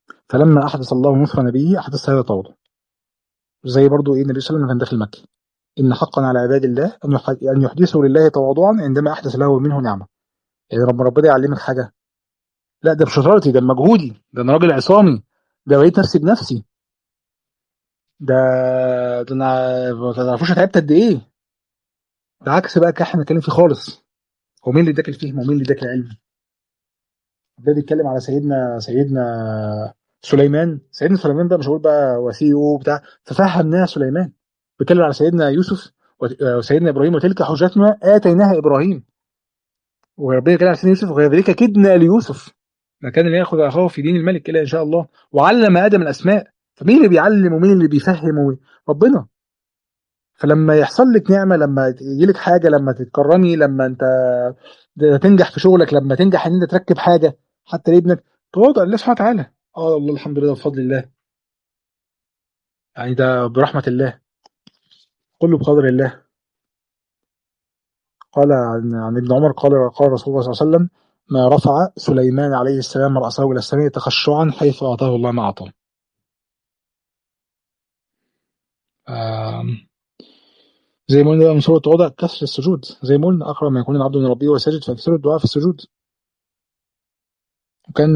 فلما احدث الله نصر نبيه احدث هذا التواضع زي برضو ايه النبي صلى الله عليه وسلم كان داخل مكه إن حقا على عباد الله أن يحدثوا لله تواضعا عندما أحدث له منه نعمة يعني رب ربنا يعلمك حاجة لا ده بشطارتي ده بمجهودي ده أنا راجل عصامي ده بقيت نفسي بنفسي ده ده أنا ما تعرفوش تعبت قد إيه ده عكس بقى احنا بنتكلم فيه خالص هو مين اللي اداك الفهم ومين اللي اداك العلم ده بيتكلم على سيدنا سيدنا سليمان سيدنا سليمان بقى مش هقول بقى وسيء وبتاع ففهمناه سليمان بيتكلم على سيدنا يوسف وسيدنا ابراهيم وتلك حجتنا اتيناها ابراهيم وربنا كان على سيدنا يوسف وكذلك كدنا ليوسف ما كان ليأخذ اخاه في دين الملك الا ان شاء الله وعلم ادم الاسماء فمين اللي بيعلم ومين اللي بيفهم ربنا فلما يحصل لك نعمه لما يجي لك حاجه لما تتكرمي لما انت تنجح في شغلك لما تنجح ان انت تركب حاجه حتى لابنك تواضع لله سبحانه وتعالى اه الله الحمد لله بفضل الله يعني ده برحمه الله كله بقدر الله قال عن, عن ابن عمر قال قال رسول الله صلى الله عليه وسلم ما رفع سليمان عليه السلام رأسه إلى السماء تخشعا حيث أعطاه الله ما أعطاه زي ما قلنا من سورة التواضع كسر السجود زي ما قلنا أقرب ما يكون العبد من ربه وساجد فاكثروا الدعاء في السجود وكان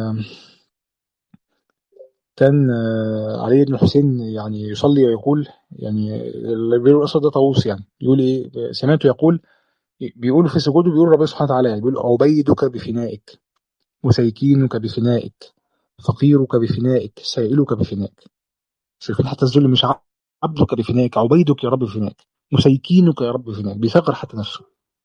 كان علي بن الحسين يعني يصلي ويقول يعني اللي بيقول الأسود ده طاووس يعني يقول إيه سمعته يقول بيقول في سجوده بيقول ربنا سبحانه وتعالى يعني بيقول عبيدك بفنائك مسيكينك بفنائك فقيرك بفنائك سائلك بفنائك شايفين حتى الذل مش عبدك بفنائك عبيدك يا رب بفنائك مسيكينك يا رب بفنائك بيفقر حتى نفسه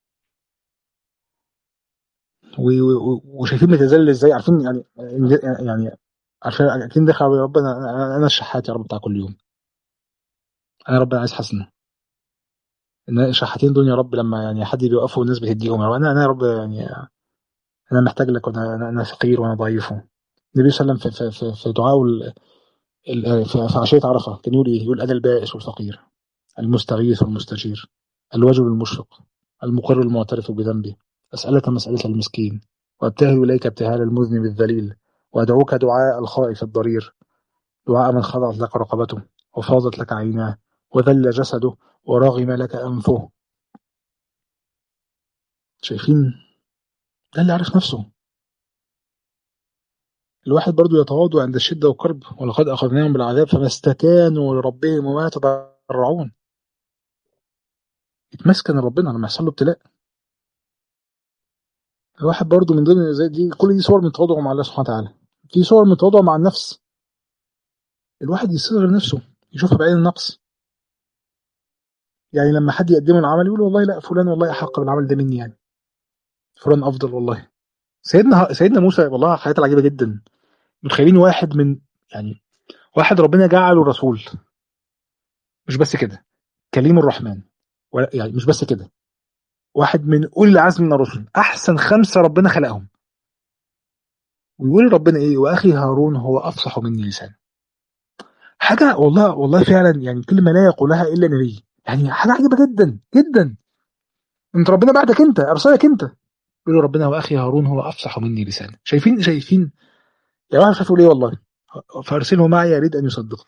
وشايفين بيتذلل ازاي عارفين يعني يعني عارفين اكيد داخل يا رب انا انا الشحات يا رب بتاع كل يوم انا رب عايز حسنه ان الشحاتين دول يا رب لما يعني حد بيوقفوا والناس بتديهم يا رب انا انا يا رب يعني انا محتاج لك وانا انا فقير وانا ضعيف النبي صلى الله عليه وسلم في في, في دعائه في عشية عرفة كان يقول إيه؟ يقول أنا البائس والفقير المستغيث والمستجير الوجل المشفق المقر المعترف بذنبه أسألك مسألة المسكين وأبتهل إليك ابتهال المذنب الذليل وأدعوك دعاء الخائف الضرير دعاء من خضعت لك رقبته وفاضت لك عيناه وذل جسده ورغم لك أنفه شايفين ده اللي عارف نفسه الواحد برضو يتواضع عند الشدة والكرب ولقد أخذناهم بالعذاب فما استكانوا لربهم وما يتضرعون يتمسكن ربنا لما يحصل له ابتلاء الواحد برضو من ضمن زي دي كل دي صور من تواضعه مع الله سبحانه وتعالى في صور من تواضعه مع النفس الواحد يصغر نفسه يشوفها بعين النقص يعني لما حد يقدمه العمل يقول والله لا فلان والله أحق بالعمل ده مني يعني فلان أفضل والله سيدنا سيدنا موسى والله حياته العجيبة جدا متخيلين واحد من يعني واحد ربنا جعله رسول مش بس كده كليم الرحمن ولا يعني مش بس كده واحد من اولي العزم من الرسل احسن خمسه ربنا خلقهم ويقول ربنا ايه واخي هارون هو افصح مني لسانا حاجه والله والله فعلا يعني كلمه لا يقولها الا نبي يعني حاجه عجيبه جدا جدا انت ربنا بعدك انت ارسلك انت يقول ربنا واخي هارون هو افصح مني لسانا شايفين شايفين يا واحد شافوا ليه والله فارسله معي يريد ان يصدقني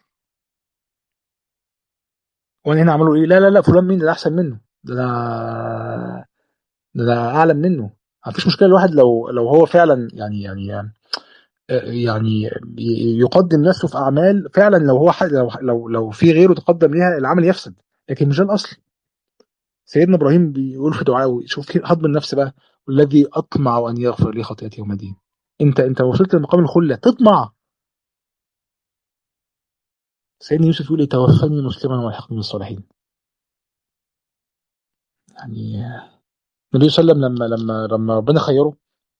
وانا هنا عملوا ايه لا لا لا فلان مين ده احسن منه ده ده, ده اعلم منه مفيش مشكله الواحد لو لو هو فعلا يعني يعني يعني يقدم نفسه في اعمال فعلا لو هو لو لو لو في غيره تقدم ليها العمل يفسد لكن مش ده الاصل سيدنا ابراهيم بيقول في دعائه شوف هضم النفس بقى والذي اطمع ان يغفر لي خطيئتي يوم الدين انت انت وصلت لمقام الخله تطمع سيدنا يوسف يقول توفني مسلما والحقني بالصالحين يعني النبي صلى الله عليه وسلم لما لما لما ربنا خيره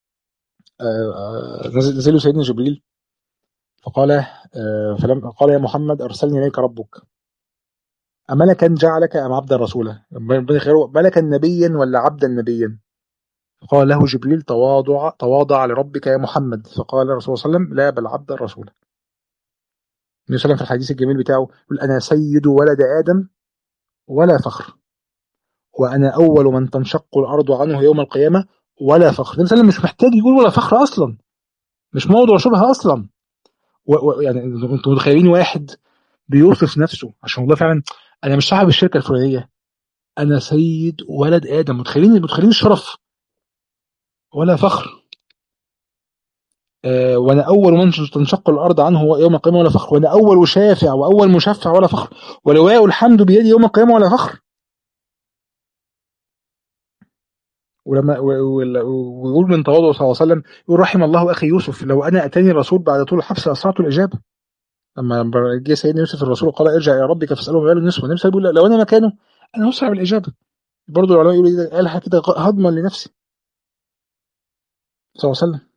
نزل له سيدنا جبريل فقال فلم قال يا محمد ارسلني اليك ربك أملكا جعلك أم عبدا رسولا ربنا خيره ملكا نبيا ولا عبدا نبيا فقال له جبريل تواضع تواضع لربك يا محمد فقال الرسول صلى الله عليه وسلم لا بل عبدا رسولا النبي صلى الله عليه وسلم في الحديث الجميل بتاعه يقول أنا سيد ولد آدم ولا فخر وأنا أول من تنشق الأرض عنه يوم القيامة ولا فخر النبي صلى الله عليه وسلم مش محتاج يقول ولا فخر أصلا مش موضوع شبهة أصلا و... و... يعني انتوا متخيلين واحد بيوصف نفسه عشان والله فعلا انا مش صاحب الشركه الفلانيه انا سيد ولد ادم متخيلين متخيلين الشرف ولا فخر آه وانا اول من تنشق الارض عنه يوم القيامه ولا فخر وانا اول شافع واول مشفع ولا فخر ولواء الحمد بيدي يوم القيامه ولا فخر ولما ويقول من تواضعه صلى الله عليه وسلم يقول رحم الله اخي يوسف لو انا اتاني الرسول بعد طول الحبس اسرعت الاجابه لما جه سيدنا يوسف الرسول قال ارجع الى ربك فاساله ما بال النسوه النبي صلى الله عليه وسلم لو انا مكانه انا اسرع بالاجابه برضه العلماء يقولوا قالها كده هضما لنفسي صلى الله عليه وسلم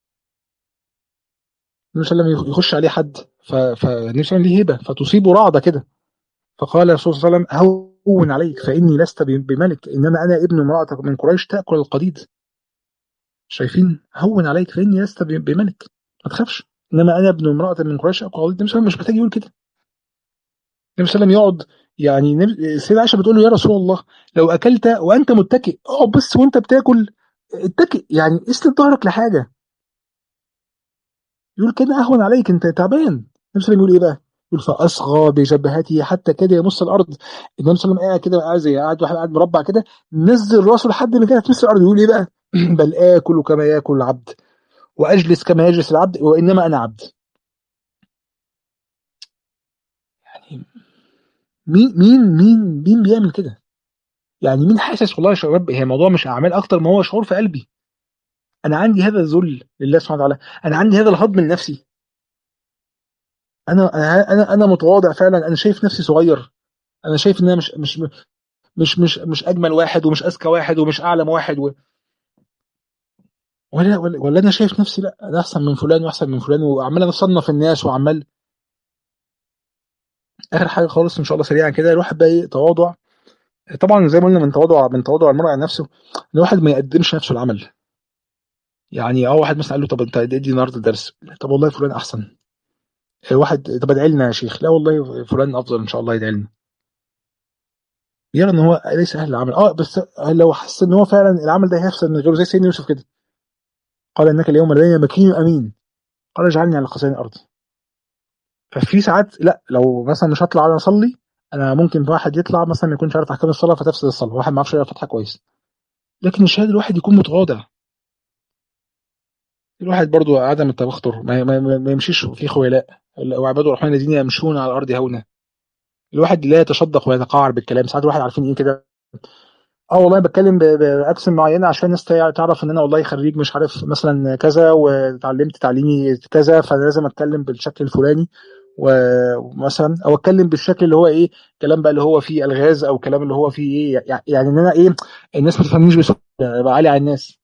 النبي صلى الله عليه وسلم يخش عليه حد فالنبي صلى الله عليه وسلم ليه هبه فتصيبه رعده كده فقال الرسول صلى الله عليه وسلم هون عليك فاني لست بملك انما انا ابن امراه من قريش تاكل القديد شايفين هون عليك فاني لست بملك ما تخافش انما انا ابن امراه من قريش تاكل القديد النبي صلى الله عليه وسلم مش محتاج يقول كده النبي صلى الله عليه وسلم يقعد يعني السيدة عائشة بتقول له يا رسول الله لو أكلت وأنت متكئ اقعد بس وأنت بتاكل اتكئ يعني اسند ظهرك لحاجة يقول كده أهون عليك أنت تعبان النبي صلى الله عليه وسلم يقول إيه بقى؟ يقول فأصغى بجبهته حتى كاد يمس الأرض النبي صلى الله عليه وسلم قاعد كده قاعد زي قاعد واحد قاعد مربع كده نزل راسه لحد ما كانت تمس الأرض يقول إيه بقى؟ بل آكل كما ياكل العبد وأجلس كما يجلس العبد وإنما أنا عبد يعني مين مين مين مين بيعمل كده؟ يعني مين حاسس والله يا شباب هي الموضوع مش اعمال اكتر ما هو شعور في قلبي انا عندي هذا الذل لله سبحانه وتعالى انا عندي هذا الهضم لنفسي انا انا انا متواضع فعلا انا شايف نفسي صغير انا شايف ان انا مش مش مش مش مش اجمل واحد ومش اذكى واحد ومش اعلم واحد و... ولا, ولا ولا انا شايف نفسي لا انا احسن من فلان واحسن من فلان وعمال اصنف الناس وعمال اخر حاجه خالص ان شاء الله سريعا كده الواحد بقى ايه تواضع طبعا زي ما قلنا من تواضع من تواضع المرء عن نفسه ان الواحد ما يقدمش نفسه العمل يعني اه واحد مثلا قال له طب انت ادي النهارده درس طب والله فلان احسن واحد طب ادعي لنا يا شيخ لا والله فلان افضل ان شاء الله يدعي لنا يرى ان هو ليس اهل العمل اه بس لو حس ان هو فعلا العمل ده هيفسد من غيره زي سيدنا يوسف كده قال انك اليوم لدينا مكين امين قال اجعلني على خزائن الارض ففي ساعات لا لو مثلا مش هطلع انا اصلي انا ممكن واحد يطلع مثلا ما يكونش عارف احكام الصلاه فتفسد الصلاه واحد ما يعرفش يقرا فاتحه كويس لكن الشهاده الواحد يكون متواضع الواحد برضو عدم التبختر ما, ما, ما يمشيش في خيلاء وعباد الرحمن الذين يمشون على الارض هونا الواحد لا يتشدق ويتقاعر بالكلام ساعات الواحد عارفين ايه كده اه والله بتكلم باكسن معينه عشان الناس تعرف ان انا والله خريج مش عارف مثلا كذا وتعلمت تعليمي كذا فانا لازم اتكلم بالشكل الفلاني ومثلا او اتكلم بالشكل اللي هو ايه كلام بقى اللي هو فيه الغاز او كلام اللي هو فيه ايه يعني ان انا ايه الناس ما تفهمنيش بسهوله ابقى عالي على الناس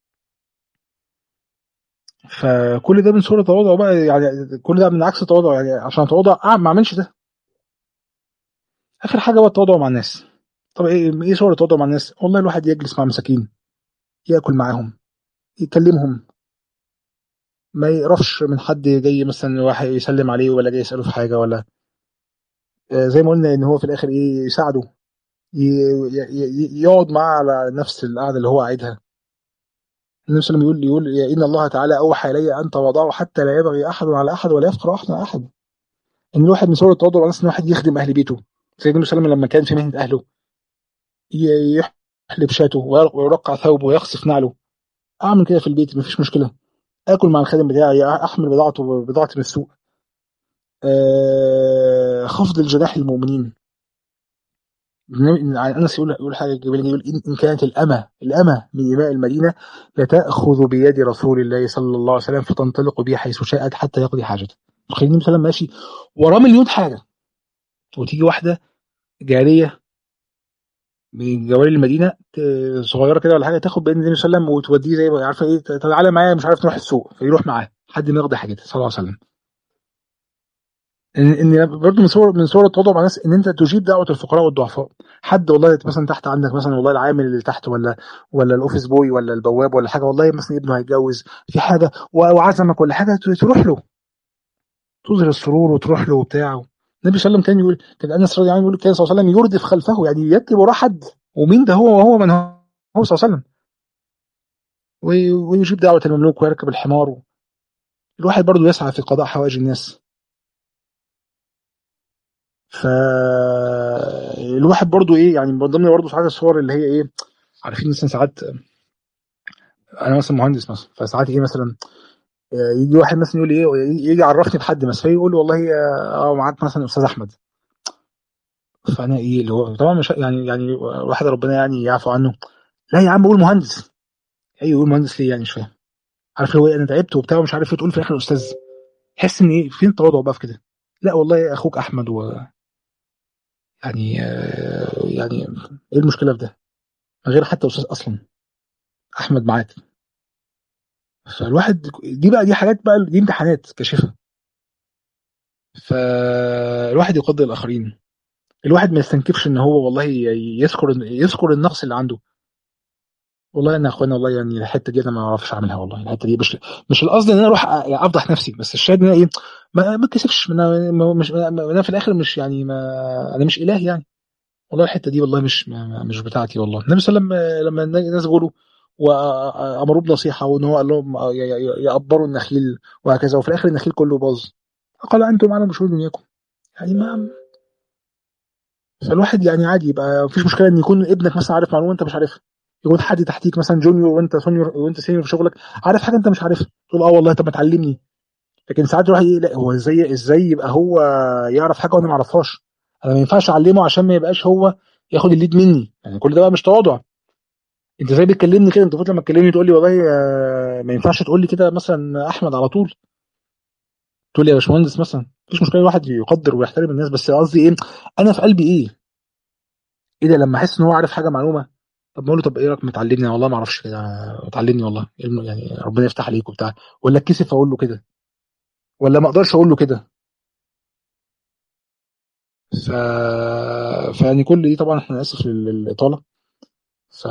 فكل ده من صوره تواضع بقى يعني كل ده من عكس التواضع يعني عشان اتواضع ما اعملش ده اخر حاجه بقى التواضع مع الناس طب ايه ايه صوره التواضع مع الناس والله الواحد يجلس مع مساكين ياكل معاهم يكلمهم ما يقرفش من حد جاي مثلا واحد يسلم عليه ولا جاي يساله في حاجه ولا زي ما قلنا ان هو في الاخر ايه يساعده يقعد معاه على نفس القعده اللي هو قاعدها النبي صلى الله عليه وسلم يقول يقول ان الله تعالى اوحى الي ان تواضعوا حتى لا يبغي احد على احد ولا يفقر احد على احد ان الواحد من صور التواضع ان الواحد يخدم اهل بيته سيدنا النبي صلى الله عليه وسلم لما كان في مهنه اهله يحلب شاته ويرقع ثوبه ويخصف نعله اعمل كده في البيت مفيش مشكله اكل مع الخادم بتاعي احمل بضاعته بضاعتي من السوق أه خفض الجناح للمؤمنين انس يقول يقول حاجه جميله يقول ان كانت الامه الامه من اماء المدينه لتاخذ بيد رسول الله صلى الله عليه وسلم فتنطلق به حيث شاءت حتى يقضي حاجته تخيل النبي صلى الله عليه وسلم ماشي وراه مليون حاجه وتيجي واحده جاريه من جواري المدينه صغيره كده ولا حاجه تاخد بين النبي صلى الله عليه وسلم وتوديه زي ما عارفه ايه تعالى معايا مش عارف نروح السوق فيروح معاه لحد ما يقضي حاجته صلى الله عليه وسلم ان ان برضه من صور من صور التواضع مع الناس ان انت تجيب دعوه الفقراء والضعفاء حد والله مثلا تحت عندك مثلا والله العامل اللي تحت ولا ولا الاوفيس بوي ولا البواب ولا حاجه والله مثلا ابنه هيتجوز في حاجه وعزمك ولا حاجه تروح له تظهر السرور وتروح له وبتاع النبي صلى الله عليه وسلم كان يقول كان انس رضي الله عنه يقول كان صلى الله عليه وسلم يردف خلفه يعني يكتب وراه حد ومين ده هو وهو من هو هو صلى الله عليه وسلم ويجيب دعوه المملوك ويركب الحمار الواحد برضه يسعى في قضاء حوائج الناس فالواحد برضو ايه يعني من ضمن برضو ساعات الصور اللي هي ايه عارفين مثلا ساعات انا مثلا مهندس مثلا فساعات ايه مثلا يجي واحد مثلا يقول لي ايه يجي يعرفني بحد مثلا فيقول لي والله اه معاك مثلا استاذ احمد فانا ايه اللي هو طبعا مش يعني يعني واحد ربنا يعني يعفو عنه لا يا عم قول مهندس ايوه قول مهندس ليه يعني مش فاهم عارف هو انا تعبت وبتاع ومش عارف ايه تقول في الاخر استاذ تحس ان ايه فين التواضع بقى في كده لا والله اخوك احمد و يعني آه يعني ايه المشكله في ده من غير حتى استاذ اصلا احمد معاك فالواحد دي بقى دي حاجات بقى دي امتحانات كاشفه فالواحد يقدر الاخرين الواحد ما يستنكفش ان هو والله يذكر يذكر النقص اللي عنده والله انا يا اخوانا والله يعني الحته دي انا ما اعرفش اعملها والله الحته دي مش مش القصد ان انا اروح افضح نفسي بس الشاهد ان انا ايه ما ما اتكسفش انا مش انا في الاخر مش يعني ما انا مش اله يعني والله الحته دي والله مش مش بتاعتي والله النبي صلى الله عليه وسلم لما الناس بيقولوا وامروه بنصيحه وان هو قال لهم يقبروا النخيل وهكذا وفي الاخر النخيل كله باظ قال انتم اعلم بشؤون دنياكم يعني ما فالواحد يعني عادي يبقى مفيش مشكله ان يكون ابنك مثلا عارف معلومه انت مش عارفها يكون حد تحتيك مثلا جونيور وانت سونيور وانت سينيور في شغلك عارف حاجه انت مش عارفها تقول اه والله طب ما تعلمني لكن ساعات الواحد لا هو ازاي ازاي يبقى هو يعرف حاجه وانا ما اعرفهاش انا ما ينفعش اعلمه عشان ما يبقاش هو ياخد الليد مني يعني كل ده بقى مش تواضع انت زي بتكلمني كده انت المفروض لما تكلمني تقول لي والله ما ينفعش تقول لي كده مثلا احمد على طول تقول لي يا باشمهندس مثلا مفيش مشكله الواحد يقدر ويحترم الناس بس قصدي ايه انا في قلبي ايه ايه ده لما احس ان هو عارف حاجه معلومه طب بقول له طب ايه رايك ما تعلمني والله ما اعرفش كده تعلمني والله يعني ربنا يفتح عليك وبتاع ولا اتكسف اقول له كده ولا ما اقدرش اقول له كده ف فيعني كل دي طبعا احنا اسف للاطاله ف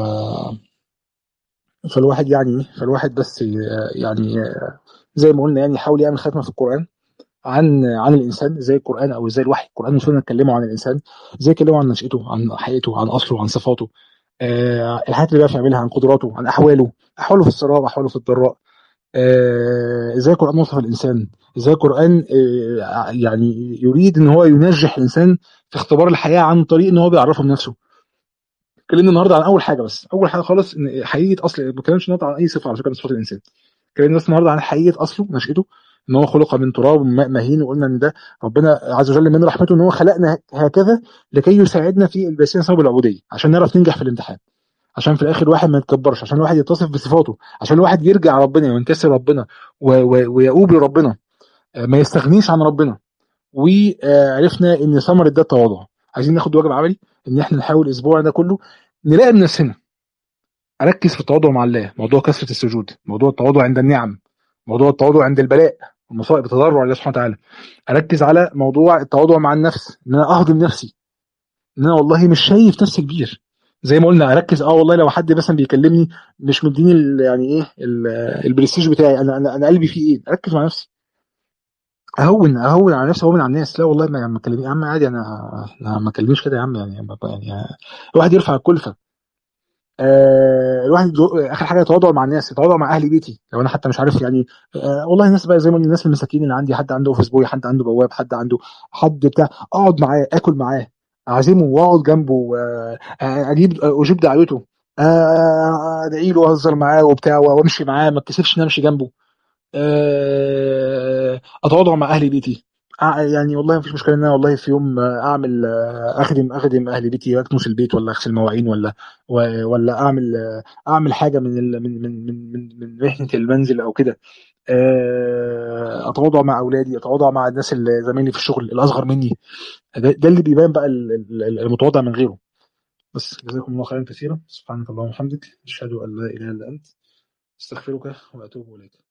فالواحد يعني فالواحد بس يعني زي ما قلنا يعني يحاول يعمل ختمه في القران عن عن الانسان زي القران او زي الوحي القران والسنه اتكلموا عن الانسان زي اتكلموا عن نشأته عن حقيقته عن اصله عن صفاته آه الحاجات اللي بيعرف يعملها عن قدراته عن احواله احواله في السراء واحواله في الضراء آه ازاي القران وصف الانسان ازاي القران آه يعني يريد ان هو ينجح الانسان في اختبار الحياه عن طريق ان هو بيعرفه بنفسه اتكلمنا النهارده عن اول حاجه بس اول حاجه خالص ان حقيقه اصل ما بتكلمش النهارده عن اي صفه على فكره من صفات الانسان اتكلمنا بس النهارده عن حقيقه اصله نشأته ان هو خلق من تراب وماء مهين وقلنا ان ده ربنا عز وجل من رحمته ان هو خلقنا هكذا لكي يساعدنا في الباسين صوب العبوديه عشان نعرف ننجح في الامتحان عشان في الاخر الواحد ما يتكبرش عشان الواحد يتصف بصفاته عشان الواحد يرجع ربنا وينكسر ربنا ويؤوب لربنا ما يستغنيش عن ربنا وعرفنا ان ثمره ده التواضع عايزين ناخد واجب عملي ان احنا نحاول الاسبوع ده كله نراقب نفسنا اركز في التواضع مع الله موضوع كثره السجود موضوع التواضع عند النعم موضوع التواضع عند البلاء المصائب التضرع لله سبحانه وتعالى اركز على موضوع التواضع مع النفس ان انا اهضم نفسي ان انا والله مش شايف نفسي كبير زي ما قلنا اركز اه والله لو حد مثلا بيكلمني مش مديني يعني ايه البرستيج بتاعي انا انا انا قلبي فيه ايه اركز مع نفسي اهون اهون على نفسي اهون على الناس لا والله ما ما تكلمني يا عم عادي انا انا ما تكلمنيش كده يا عم يعني يعني الواحد يرفع الكلفه آه الواحد اخر حاجه يتواضع مع الناس يتواضع مع اهل بيتي لو انا حتى مش عارف يعني آه والله الناس بقى زي ما الناس المساكين اللي عندي حد عنده اوفيس بوي حد عنده بواب حد عنده حد بتاع اقعد معاه اكل معاه اعزمه واقعد جنبه آه اجيب اجيب دعوته ادعي له واهزر معاه وبتاع وامشي معاه ما اتكسفش ان امشي جنبه اتواضع مع اهل بيتي يعني والله مفيش مشكله ان انا والله في يوم اعمل اخدم اخدم اهل بيتي اكنس البيت ولا اغسل مواعين ولا ولا اعمل اعمل حاجه من من من من من مهنه المنزل او كده اتواضع مع اولادي اتواضع مع الناس اللي زمايلي في الشغل الاصغر مني ده, ده اللي بيبان بقى المتواضع من غيره بس جزاكم الله خيرا كثيرا سبحانك اللهم وبحمدك اشهد ان لا اله الا انت استغفرك واتوب اليك